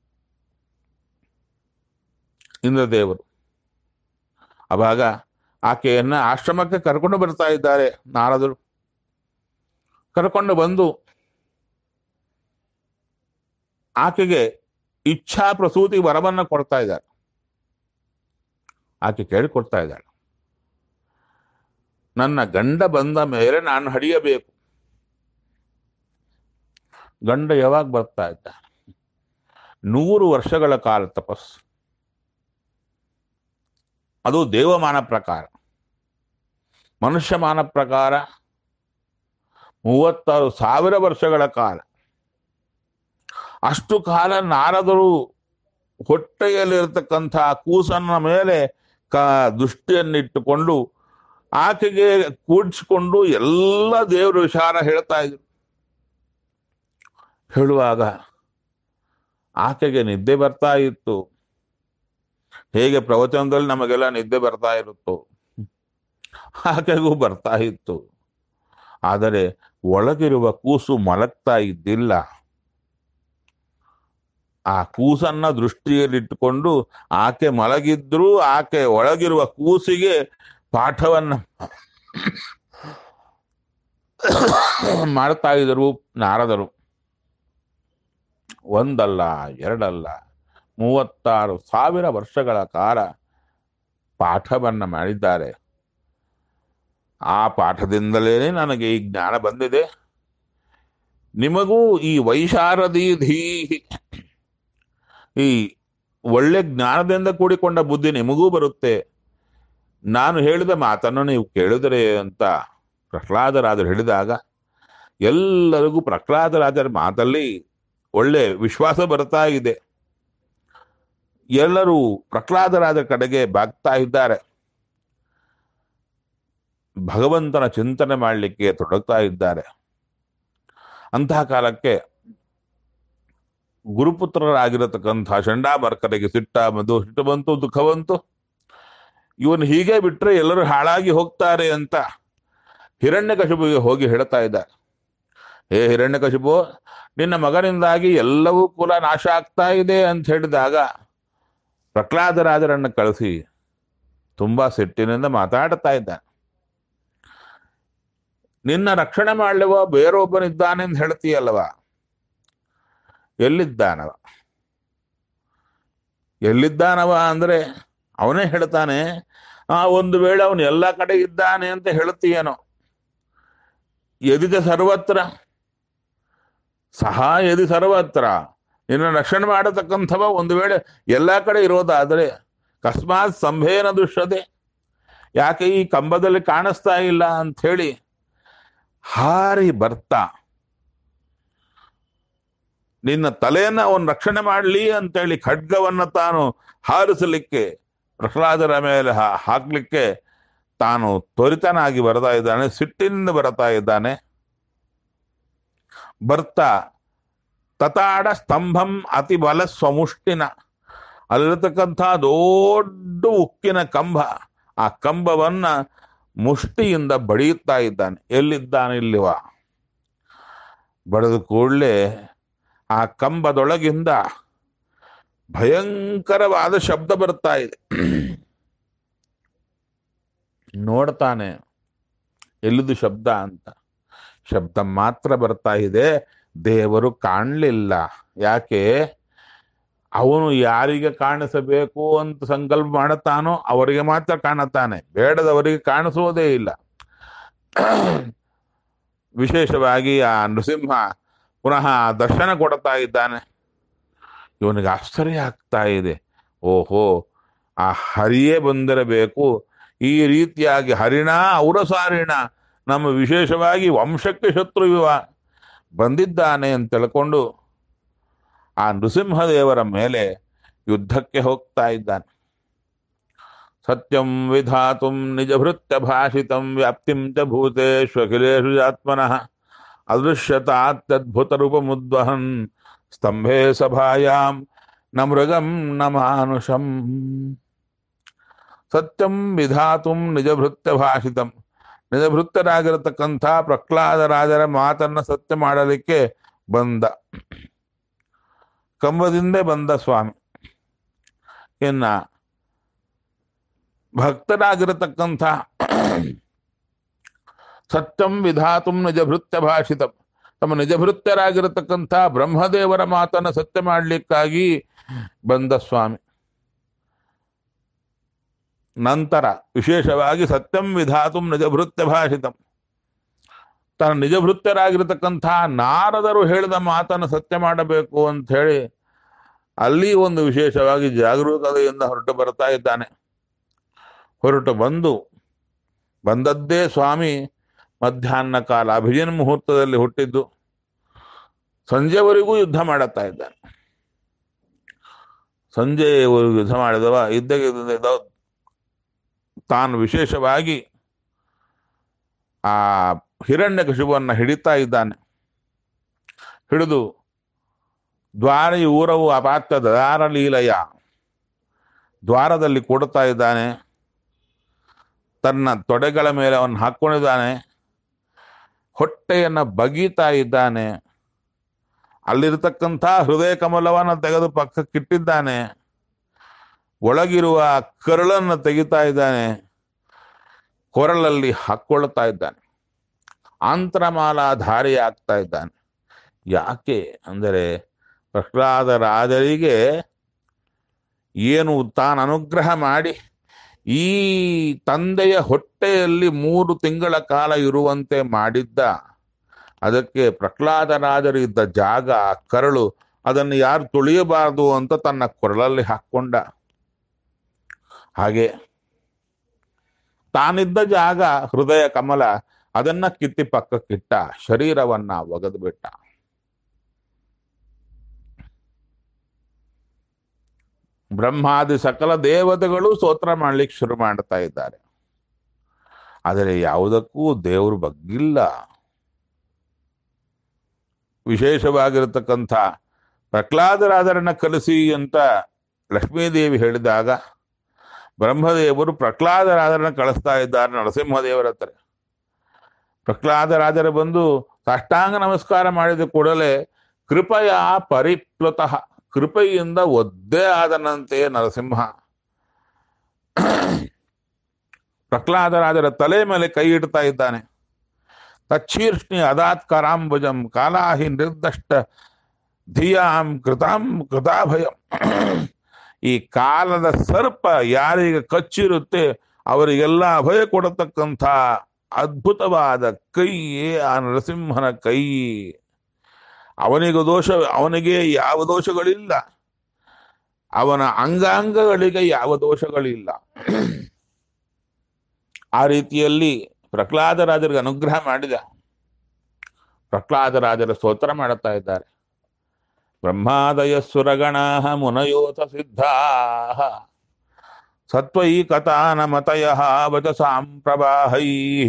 ಇಂದ್ರದೇವರು ಅವಾಗ ಆಕೆಯನ್ನ ಆಶ್ರಮಕ್ಕೆ ಕರ್ಕೊಂಡು ಬರ್ತಾ ಇದ್ದಾರೆ ನಾರದರು ಕರ್ಕೊಂಡು ಬಂದು ಆಕೆಗೆ ಇಚ್ಛಾ ಪ್ರಸೂತಿ ವರವನ್ನ ಕೊಡ್ತಾ ಇದ್ದಾರೆ ಆಕೆ ಕೇಳಿಕೊಡ್ತಾ ಇದ್ದಾಳೆ ನನ್ನ ಗಂಡ ಬಂದ ಮೇಲೆ ನಾನು ಹಡಿಯಬೇಕು ಗಂಡ ಯಾವಾಗ ಬರ್ತಾ ಇದ್ದ ನೂರು ವರ್ಷಗಳ ಕಾಲ ತಪಸ್ಸು ಅದು ದೇವಮಾನ ಪ್ರಕಾರ ಮನುಷ್ಯಮಾನ ಪ್ರಕಾರ ಮೂವತ್ತಾರು ಸಾವಿರ ವರ್ಷಗಳ ಕಾಲ ಅಷ್ಟು ಕಾಲ ನಾರದರು ಹೊಟ್ಟೆಯಲ್ಲಿರತಕ್ಕಂಥ ಕೂಸನ್ನ ಮೇಲೆ ಕ ದೃಷ್ಟಿಯನ್ನಿಟ್ಟುಕೊಂಡು ಆಕೆಗೆ ಕೂಡಿಸಿಕೊಂಡು ಎಲ್ಲ ದೇವರು ವಿಚಾರ ಹೇಳ್ತಾ ಇದ್ರು ಹೇಳುವಾಗ ಆಕೆಗೆ ನಿದ್ದೆ ಬರ್ತಾ ಇತ್ತು ಹೇಗೆ ಪ್ರವಚನದಲ್ಲಿ ನಮಗೆಲ್ಲ ನಿದ್ದೆ ಬರ್ತಾ ಇರುತ್ತೋ ಆಕೆಗೂ ಬರ್ತಾ ಇತ್ತು ಆದರೆ ಒಳಗಿರುವ ಕೂಸು ಮಲಗ್ತಾ ಇದ್ದಿಲ್ಲ ಆ ಕೂಸನ್ನ ದೃಷ್ಟಿಯಲ್ಲಿಟ್ಟುಕೊಂಡು ಆಕೆ ಮಲಗಿದ್ರು ಆಕೆ ಒಳಗಿರುವ ಕೂಸಿಗೆ ಪಾಠವನ್ನ ಮಾಡ್ತಾ ಇದ್ರು ನಾರದರು ಒಂದಲ್ಲ ಎರಡಲ್ಲ ಮೂವತ್ತಾರು ಸಾವಿರ ವರ್ಷಗಳ ಕಾಲ ಪಾಠವನ್ನ ಮಾಡಿದ್ದಾರೆ ಆ ಪಾಠದಿಂದಲೇ ನನಗೆ ಈ ಜ್ಞಾನ ಬಂದಿದೆ ನಿಮಗೂ ಈ ವೈಶಾರದಿ ಧೀ ಈ ಒಳ್ಳೆ ಜ್ಞಾನದಿಂದ ಕೂಡಿಕೊಂಡ ಬುದ್ಧಿ ನಿಮಗೂ ಬರುತ್ತೆ ನಾನು ಹೇಳಿದ ಮಾತನ್ನು ನೀವು ಕೇಳಿದರೆ ಅಂತ ಪ್ರಹ್ಲಾದರಾಜರು ಹೇಳಿದಾಗ ಎಲ್ಲರಿಗೂ ಪ್ರಹ್ಲಾದರಾಜರ ಮಾತಲ್ಲಿ ಒಳ್ಳೆ ವಿಶ್ವಾಸ ಬರ್ತಾ ಇದೆ ಎಲ್ಲರೂ ಪ್ರಹ್ಲಾದರಾಜ ಕಡೆಗೆ ಬಾಗ್ತಾ ಇದ್ದಾರೆ ಭಗವಂತನ ಚಿಂತನೆ ಮಾಡಲಿಕ್ಕೆ ತೊಡಗ್ತಾ ಇದ್ದಾರೆ ಅಂತಹ ಕಾಲಕ್ಕೆ ಗುರುಪುತ್ರರಾಗಿರತಕ್ಕಂಥ ಚಂಡಾಮರ್ಕರಿಗೆ ಸಿಟ್ಟ ಮಧು ಸಿಟ್ಟು ಬಂತು ದುಃಖ ಬಂತು ಇವನು ಹೀಗೆ ಬಿಟ್ರೆ ಎಲ್ಲರೂ ಹಾಳಾಗಿ ಹೋಗ್ತಾರೆ ಅಂತ ಹಿರಣ್ಯಕಶಿಪುವಿಗೆ ಹೋಗಿ ಹೇಳ್ತಾ ಇದ್ದಾರೆ ಹೇ ಹಿರಣ್ಯಕಶಿಪು ನಿನ್ನ ಮಗನಿಂದಾಗಿ ಎಲ್ಲವೂ ಕುಲ ನಾಶ ಆಗ್ತಾ ಇದೆ ಅಂತ ಹೇಳಿದಾಗ ಪ್ರಹ್ಲಾದರಾಜರನ್ನು ಕಳಿಸಿ ತುಂಬಾ ಸಿಟ್ಟಿನಿಂದ ಮಾತಾಡ್ತಾ ಇದ್ದ ನಿನ್ನ ರಕ್ಷಣೆ ಮಾಡಲಿವ ಬೇರೊಬ್ಬನಿದ್ದಾನೆ ಅಂತ ಹೇಳ್ತೀಯಲ್ಲವ ಎಲ್ಲಿದ್ದಾನವ ಎಲ್ಲಿದ್ದಾನವ ಅಂದ್ರೆ ಅವನೇ ಹೇಳ್ತಾನೆ ಆ ಒಂದು ವೇಳೆ ಅವನು ಎಲ್ಲ ಕಡೆ ಇದ್ದಾನೆ ಅಂತ ಹೇಳ್ತೀಯೇನೋ ಎದಿದೆ ಸರ್ವತ್ರ ಸಹ ಎದಿ ಸರ್ವತ್ರ ನಿನ್ನ ರಕ್ಷಣೆ ಮಾಡತಕ್ಕಂಥವ ಒಂದು ವೇಳೆ ಎಲ್ಲ ಕಡೆ ಇರೋದಾದ್ರೆ ಕಸ್ಮಾತ್ ಸಂಭೇನ ದುಷ್ಯತೆ ಯಾಕೆ ಈ ಕಂಬದಲ್ಲಿ ಕಾಣಿಸ್ತಾ ಇಲ್ಲ ಅಂತ ಹೇಳಿ ಹಾರಿ ಬರ್ತಾ ನಿನ್ನ ತಲೆಯನ್ನ ಅವನು ರಕ್ಷಣೆ ಮಾಡಲಿ ಅಂತೇಳಿ ಖಡ್ಗವನ್ನ ತಾನು ಹಾರಿಸಲಿಕ್ಕೆ ಪ್ರಹ್ಲಾದರ ಮೇಲೆ ಹಾ- ಹಾಕ್ಲಿಕ್ಕೆ ತಾನು ತ್ವರಿತನಾಗಿ ಬರ್ತಾ ಇದ್ದಾನೆ ಸಿಟ್ಟಿನಿಂದ ಬರ್ತಾ ಇದ್ದಾನೆ ಬರ್ತಾ ತತಾಡ ಸ್ತಂಭಂ ಅತಿ ಬಲ ಸ್ವಮುಷ್ಟಿನ ಅಲ್ಲಿರತಕ್ಕಂಥ ದೊಡ್ಡ ಉಕ್ಕಿನ ಕಂಬ ಆ ಕಂಬವನ್ನ ಮುಷ್ಟಿಯಿಂದ ಬಡಿಯುತ್ತಾ ಇದ್ದಾನೆ ಎಲ್ಲಿದ್ದಾನೆ ಇಲ್ಲಿವ ಬಡದ ಕೂಡಲೇ ಆ ಕಂಬದೊಳಗಿಂದ ಭಯಂಕರವಾದ ಶಬ್ದ ಬರ್ತಾ ಇದೆ ನೋಡ್ತಾನೆ ಎಲ್ಲಿದು ಶಬ್ದ ಅಂತ ಶಬ್ದ ಮಾತ್ರ ಬರ್ತಾ ಇದೆ ದೇವರು ಕಾಣಲಿಲ್ಲ ಯಾಕೆ ಅವನು ಯಾರಿಗೆ ಕಾಣಿಸಬೇಕು ಅಂತ ಸಂಕಲ್ಪ ಮಾಡುತ್ತಾನೋ ಅವರಿಗೆ ಮಾತ್ರ ಕಾಣುತ್ತಾನೆ ಬೇಡದವರಿಗೆ ಕಾಣಿಸುವುದೇ ಇಲ್ಲ ವಿಶೇಷವಾಗಿ ಆ ನೃಸಿಂಹ ಪುನಃ ದರ್ಶನ ಕೊಡ್ತಾ ಇದ್ದಾನೆ ಇವನಿಗೆ ಆಶ್ಚರ್ಯ ಆಗ್ತಾ ಇದೆ ಓಹೋ ಆ ಹರಿಯೇ ಬಂದಿರಬೇಕು ಈ ರೀತಿಯಾಗಿ ಹರಿಣ ಔರಸಾರಿಣ ನಮ್ಮ ವಿಶೇಷವಾಗಿ ವಂಶಕ್ಕೆ ಶತ್ರು ಇವ ಬಂದಿದ್ದಾನೆ ಅಂತ ತಿಳ್ಕೊಂಡು ಆ ನೃಸಿಂಹದೇವರ ಮೇಲೆ ಯುದ್ಧಕ್ಕೆ ಹೋಗ್ತಾ ಇದ್ದಾನೆ ಸತ್ಯಂ ವಿಧಾತುಂ ನಿಜಭೃತ್ಯ ಭಾಷಿತಂ ವ್ಯಾಪ್ತಿಂ ಚ ಭೂತೇಶ್ವಖಿಲೇಶು ಆತ್ಮನಃ ಅದೃಶ್ಯತಾತ್ಯದ್ಭುತ ರೂಪಮುದ್ವಹನ್ ಸ್ತಂಭೆ ಸಭಾಯಾಂ ನ ಮೃಗಂ ನ ಮಾನುಷಂ ಸತ್ಯಂ ವಿಧಾತುಂ ನಿಜಭೃತ್ಯ ಭಾಷಿತಂ ನಿಜಭೃತ್ಯರಾಗಿರತಕ್ಕಂಥ ಪ್ರಹ್ಲಾದರಾಜರ ಮಾತನ್ನ ಸತ್ಯ ಮಾಡಲಿಕ್ಕೆ ಬಂದ ಕಂಬದಿಂದೇ ಬಂದ ಸ್ವಾಮಿ ಇನ್ನ ಭಕ್ತರಾಗಿರತಕ್ಕಂಥ ಸತ್ಯಂ ವಿಧಾತುಂ ನಿಜಭೃತ್ಯ ಭಾಷಿತಂ ತಮ್ಮ ನಿಜಭೃತ್ಯರಾಗಿರತಕ್ಕಂಥ ಬ್ರಹ್ಮದೇವರ ಮಾತನ್ನ ಸತ್ಯ ಮಾಡಲಿಕ್ಕಾಗಿ ಬಂದ ಸ್ವಾಮಿ ನಂತರ ವಿಶೇಷವಾಗಿ ಸತ್ಯಂ ವಿಧಾತುಂ ನಿಜಭೃತ್ಯ ಭಾಷಿತಂ ತನ್ನ ನಿಜಭೃತ್ಯರಾಗಿರತಕ್ಕಂಥ ನಾರದರು ಹೇಳಿದ ಮಾತನ್ನು ಸತ್ಯ ಮಾಡಬೇಕು ಅಂತ ಹೇಳಿ ಅಲ್ಲಿ ಒಂದು ವಿಶೇಷವಾಗಿ ಜಾಗರೂಕತೆಯಿಂದ ಹೊರಟು ಬರ್ತಾ ಇದ್ದಾನೆ ಹೊರಟು ಬಂದು ಬಂದದ್ದೇ ಸ್ವಾಮಿ ಮಧ್ಯಾಹ್ನ ಕಾಲ ಅಭಿಜಿನ್ ಮುಹೂರ್ತದಲ್ಲಿ ಹುಟ್ಟಿದ್ದು ಸಂಜೆವರೆಗೂ ಯುದ್ಧ ಮಾಡುತ್ತಾ ಇದ್ದಾನೆ ಸಂಜೆವರೆಗೂ ಯುದ್ಧ ಮಾಡಿದವ ಇದ್ದ ತಾನು ವಿಶೇಷವಾಗಿ ಆ ಹಿರಣ್ಯಕಶಿಪುವನ್ನ ಹಿಡಿತಾ ಇದ್ದಾನೆ ಹಿಡಿದು ದ್ವಾರ ಊರವು ಅಪಾತ್ಯ ದಾರ ಲೀಲಯ ದ್ವಾರದಲ್ಲಿ ಕೊಡ್ತಾ ಇದ್ದಾನೆ ತನ್ನ ತೊಡೆಗಳ ಮೇಲೆ ಅವನು ಹಾಕ್ಕೊಂಡಿದ್ದಾನೆ ಹೊಟ್ಟೆಯನ್ನ ಬಗೀತಾ ಇದ್ದಾನೆ ಅಲ್ಲಿರತಕ್ಕಂಥ ಹೃದಯ ಕಮಲವನ್ನು ತೆಗೆದು ಪಕ್ಕಕ್ಕಿಟ್ಟಿದ್ದಾನೆ ಒಳಗಿರುವ ಕರಳನ್ನು ತೆಗಿತಾ ಇದ್ದಾನೆ ಕೊರಳಲ್ಲಿ ಹಾಕ್ಕೊಳ್ತಾ ಇದ್ದಾನೆ ಆಂತರಮಾಲಾಧಾರಿ ಆಗ್ತಾ ಇದ್ದಾನೆ ಯಾಕೆ ಅಂದರೆ ಪ್ರಹ್ಲಾದ ರಾಜರಿಗೆ ಏನು ತಾನು ಅನುಗ್ರಹ ಮಾಡಿ ಈ ತಂದೆಯ ಹೊಟ್ಟೆಯಲ್ಲಿ ಮೂರು ತಿಂಗಳ ಕಾಲ ಇರುವಂತೆ ಮಾಡಿದ್ದ ಅದಕ್ಕೆ ಪ್ರಹ್ಲಾದರಾಜರು ಇದ್ದ ಜಾಗ ಕರಳು ಅದನ್ನು ಯಾರು ತುಳಿಯಬಾರದು ಅಂತ ತನ್ನ ಕೊರಳಲ್ಲಿ ಹಾಕ್ಕೊಂಡ ಹಾಗೆ ತಾನಿದ್ದ ಜಾಗ ಹೃದಯ ಕಮಲ ಅದನ್ನ ಕಿತ್ತಿ ಪಕ್ಕಕ್ಕಿಟ್ಟ ಶರೀರವನ್ನ ಒಗೆದು ಬಿಟ್ಟ ಬ್ರಹ್ಮಾದಿ ಸಕಲ ದೇವತೆಗಳು ಸ್ತೋತ್ರ ಮಾಡ್ಲಿಕ್ಕೆ ಶುರು ಮಾಡ್ತಾ ಇದ್ದಾರೆ ಆದರೆ ಯಾವುದಕ್ಕೂ ದೇವರು ಬಗ್ಗಿಲ್ಲ ವಿಶೇಷವಾಗಿರತಕ್ಕಂಥ ಪ್ರಹ್ಲಾದರಾದರನ್ನ ಕಲಿಸಿ ಅಂತ ಲಕ್ಷ್ಮೀದೇವಿ ಹೇಳಿದಾಗ ಬ್ರಹ್ಮದೇವರು ಪ್ರಹ್ಲಾದರಾದರನ್ನ ಕಳಿಸ್ತಾ ಇದ್ದಾರೆ ನರಸಿಂಹದೇವರ ಹತ್ರ ಪ್ರಹ್ಲಾದರಾಜರ ಬಂದು ಸಾಷ್ಟಾಂಗ ನಮಸ್ಕಾರ ಮಾಡಿದ ಕೂಡಲೇ ಕೃಪಯ ಪರಿಪ್ಲುತಃ ಕೃಪೆಯಿಂದ ಒದ್ದೇ ಆದನಂತೆ ನರಸಿಂಹ ಪ್ರಹ್ಲಾದರಾಜರ ತಲೆ ಮೇಲೆ ಕೈ ಇಡ್ತಾ ಇದ್ದಾನೆ ತಚ್ಚೀರ್ಷ್ಣಿ ಅದಾತ್ ಕರಾಂಬುಜಂ ಕಾಲಾಹಿ ನಿರ್ದಷ್ಟ ಧಿಯಾಂ ಕೃತಾಂ ಕೃತಾಭಯಂ ಈ ಕಾಲದ ಸರ್ಪ ಯಾರಿಗೆ ಕಚ್ಚಿರುತ್ತೆ ಅವರಿಗೆಲ್ಲ ಅಭಯ ಕೊಡತಕ್ಕಂಥ ಅದ್ಭುತವಾದ ಕೈಯೇ ಆ ನರಸಿಂಹನ ಕೈ ಅವನಿಗೆ ದೋಷ ಅವನಿಗೆ ಯಾವ ದೋಷಗಳಿಲ್ಲ ಅವನ ಅಂಗಾಂಗಗಳಿಗೆ ಯಾವ ದೋಷಗಳಿಲ್ಲ ಆ ರೀತಿಯಲ್ಲಿ ಪ್ರಹ್ಲಾದರಾಜರಿಗೆ ಅನುಗ್ರಹ ಮಾಡಿದ ಪ್ರಹ್ಲಾದರಾಜರ ಸ್ತೋತ್ರ ಮಾಡುತ್ತಾ ಇದ್ದಾರೆ ಬ್ರಹ್ಮಾದಯ ಸುರಗಣಾ ಮುನಯೋತ ಸಿದ್ಧಾ ಸತ್ವೈಕತಾನ ಮತಯ ವಚಸಾಂ ಪ್ರವಾಹೈ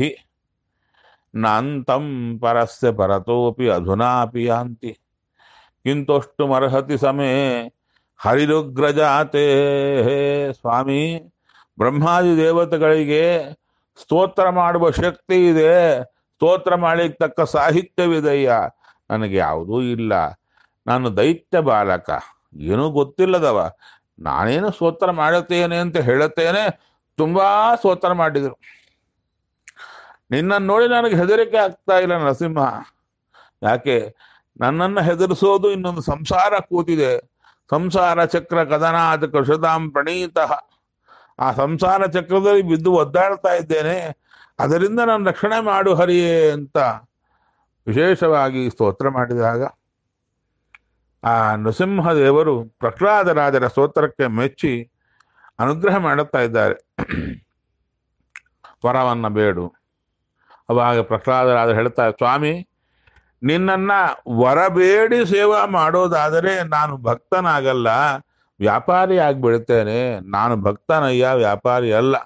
ನಾಂತಂ ಪರಸ್ಯ ಪರತೋಪಿ ಅಧುನಾಪಿ ಯಾಂತಿ ಕಿಂತೋಷ್ಟುಮರ್ಹತಿ ಸಮೇ ಹರಿರುಗ್ರಜಾತೆ ಸ್ವಾಮಿ ಬ್ರಹ್ಮಾದಿ ದೇವತೆಗಳಿಗೆ ಸ್ತೋತ್ರ ಮಾಡುವ ಶಕ್ತಿ ಇದೆ ಸ್ತೋತ್ರ ಮಾಡಲಿಕ್ಕೆ ತಕ್ಕ ಸಾಹಿತ್ಯವಿದೆಯ್ಯ ನನಗೆ ಯಾವುದೂ ಇಲ್ಲ ನಾನು ದೈತ್ಯ ಬಾಲಕ ಏನೂ ಗೊತ್ತಿಲ್ಲದವ ನಾನೇನು ಸ್ತೋತ್ರ ಮಾಡುತ್ತೇನೆ ಅಂತ ಹೇಳುತ್ತೇನೆ ತುಂಬಾ ಸ್ತೋತ್ರ ಮಾಡಿದರು ನಿನ್ನನ್ನು ನೋಡಿ ನನಗೆ ಹೆದರಿಕೆ ಆಗ್ತಾ ಇಲ್ಲ ನರಸಿಂಹ ಯಾಕೆ ನನ್ನನ್ನು ಹೆದರಿಸೋದು ಇನ್ನೊಂದು ಸಂಸಾರ ಕೂತಿದೆ ಸಂಸಾರ ಚಕ್ರ ಕದನಾದ ಕೃಷದಾಂ ಪ್ರಣೀತ ಆ ಸಂಸಾರ ಚಕ್ರದಲ್ಲಿ ಬಿದ್ದು ಒದ್ದಾಡ್ತಾ ಇದ್ದೇನೆ ಅದರಿಂದ ನಾನು ರಕ್ಷಣೆ ಮಾಡು ಹರಿಯೇ ಅಂತ ವಿಶೇಷವಾಗಿ ಸ್ತೋತ್ರ ಮಾಡಿದಾಗ ಆ ನೃಸಿಂಹದೇವರು ಪ್ರಹ್ಲಾದರಾಜರ ಸ್ತೋತ್ರಕ್ಕೆ ಮೆಚ್ಚಿ ಅನುಗ್ರಹ ಮಾಡುತ್ತಾ ಇದ್ದಾರೆ ವರವನ್ನ ಬೇಡು ಅವಾಗ ಪ್ರಹ್ಲಾದರಾಜ ಹೇಳ್ತಾರೆ ಸ್ವಾಮಿ ನಿನ್ನನ್ನ ವರಬೇಡಿ ಸೇವಾ ಮಾಡೋದಾದರೆ ನಾನು ಭಕ್ತನಾಗಲ್ಲ ವ್ಯಾಪಾರಿ ಆಗ್ಬಿಡ್ತೇನೆ ನಾನು ಭಕ್ತನಯ್ಯ ವ್ಯಾಪಾರಿ ಅಲ್ಲ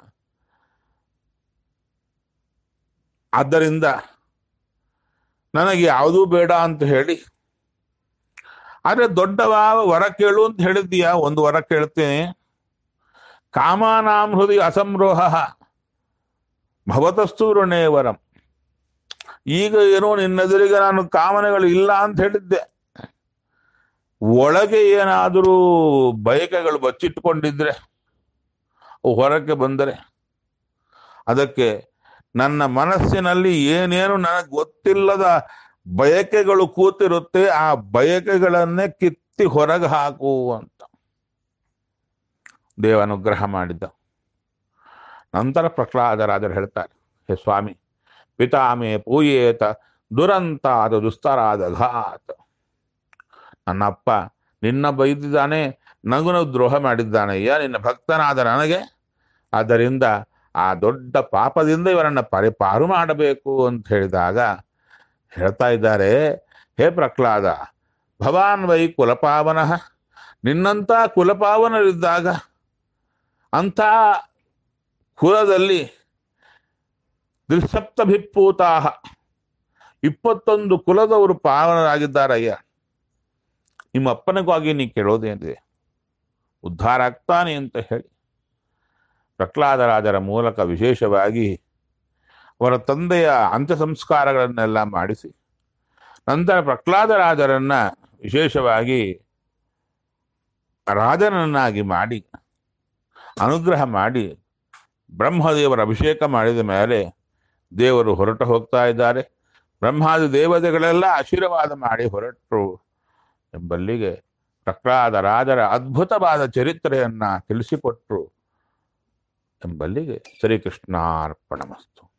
ಆದ್ದರಿಂದ ನನಗೆ ಯಾವುದೂ ಬೇಡ ಅಂತ ಹೇಳಿ ಆದ್ರೆ ದೊಡ್ಡವ ವರ ಕೇಳು ಅಂತ ಹೇಳಿದ್ದೀಯಾ ಒಂದು ವರ ಕೇಳ್ತೇನೆ ಕಾಮಾನಾಂ ಹೃದಯ ಅಸಂರೋಹ ಭವತಸ್ತು ಋಣೇ ವರಂ ಈಗ ಏನೋ ನಿನ್ನೆದುರಿಗೆ ನಾನು ಕಾಮನೆಗಳು ಇಲ್ಲ ಅಂತ ಹೇಳಿದ್ದೆ ಒಳಗೆ ಏನಾದರೂ ಬಯಕೆಗಳು ಬಚ್ಚಿಟ್ಕೊಂಡಿದ್ರೆ ಅವು ಹೊರಕ್ಕೆ ಬಂದರೆ ಅದಕ್ಕೆ ನನ್ನ ಮನಸ್ಸಿನಲ್ಲಿ ಏನೇನು ನನಗೆ ಗೊತ್ತಿಲ್ಲದ ಬಯಕೆಗಳು ಕೂತಿರುತ್ತೆ ಆ ಬಯಕೆಗಳನ್ನೇ ಕಿತ್ತಿ ಹೊರಗೆ ಹಾಕು ಅಂತ ದೇವ ಅನುಗ್ರಹ ಮಾಡಿದ್ದ ನಂತರ ಪ್ರಹ್ಲಾದರಾಜರು ಹೇಳ್ತಾರೆ ಹೇ ಸ್ವಾಮಿ ಪಿತಾಮೆ ಪೂಯೇತ ದುರಂತಾದ ದುಸ್ತರಾದ ಘಾತ್ ನನ್ನಪ್ಪ ನಿನ್ನ ಬೈದಿದ್ದಾನೆ ನಗುನು ದ್ರೋಹ ಮಾಡಿದ್ದಾನಯ್ಯ ನಿನ್ನ ಭಕ್ತನಾದ ನನಗೆ ಆದ್ದರಿಂದ ಆ ದೊಡ್ಡ ಪಾಪದಿಂದ ಇವರನ್ನ ಪರಿಪಾರು ಮಾಡಬೇಕು ಅಂತ ಹೇಳಿದಾಗ ಹೇಳ್ತಾ ಇದ್ದಾರೆ ಹೇ ಪ್ರಹ್ಲಾದ ಭವಾನ್ ವೈ ಕುಲಪಾವನ ನಿನ್ನಂತ ಕುಲಪಾವನರಿದ್ದಾಗ ಅಂಥ ಕುಲದಲ್ಲಿ ದ್ವಿಸಪ್ತಭಿಪ್ಪೂತಾಹ ಇಪ್ಪತ್ತೊಂದು ಕುಲದವರು ಪಾವನರಾಗಿದ್ದಾರಯ್ಯ ನಿಮ್ಮ ಅಪ್ಪನಿಗಾಗಿ ನೀ ಕೇಳೋದೇನಿದೆ ಉದ್ಧಾರ ಆಗ್ತಾನೆ ಅಂತ ಹೇಳಿ ಪ್ರಹ್ಲಾದರಾಜರ ಮೂಲಕ ವಿಶೇಷವಾಗಿ ಅವರ ತಂದೆಯ ಅಂತ್ಯ ಸಂಸ್ಕಾರಗಳನ್ನೆಲ್ಲ ಮಾಡಿಸಿ ನಂತರ ಪ್ರಹ್ಲಾದರಾಜರನ್ನ ವಿಶೇಷವಾಗಿ ರಾಜನನ್ನಾಗಿ ಮಾಡಿ ಅನುಗ್ರಹ ಮಾಡಿ ಬ್ರಹ್ಮದೇವರ ಅಭಿಷೇಕ ಮಾಡಿದ ಮೇಲೆ ದೇವರು ಹೊರಟು ಹೋಗ್ತಾ ಇದ್ದಾರೆ ಬ್ರಹ್ಮಾದಿ ದೇವತೆಗಳೆಲ್ಲ ಆಶೀರ್ವಾದ ಮಾಡಿ ಹೊರಟರು ಎಂಬಲ್ಲಿಗೆ ಪ್ರಹ್ಲಾದ ರಾಜರ ಅದ್ಭುತವಾದ ಚರಿತ್ರೆಯನ್ನ ತಿಳಿಸಿಕೊಟ್ರು ಎಂಬಲ್ಲಿಗೆ ಶ್ರೀಕೃಷ್ಣಾರ್ಪಣಮಸ್ತು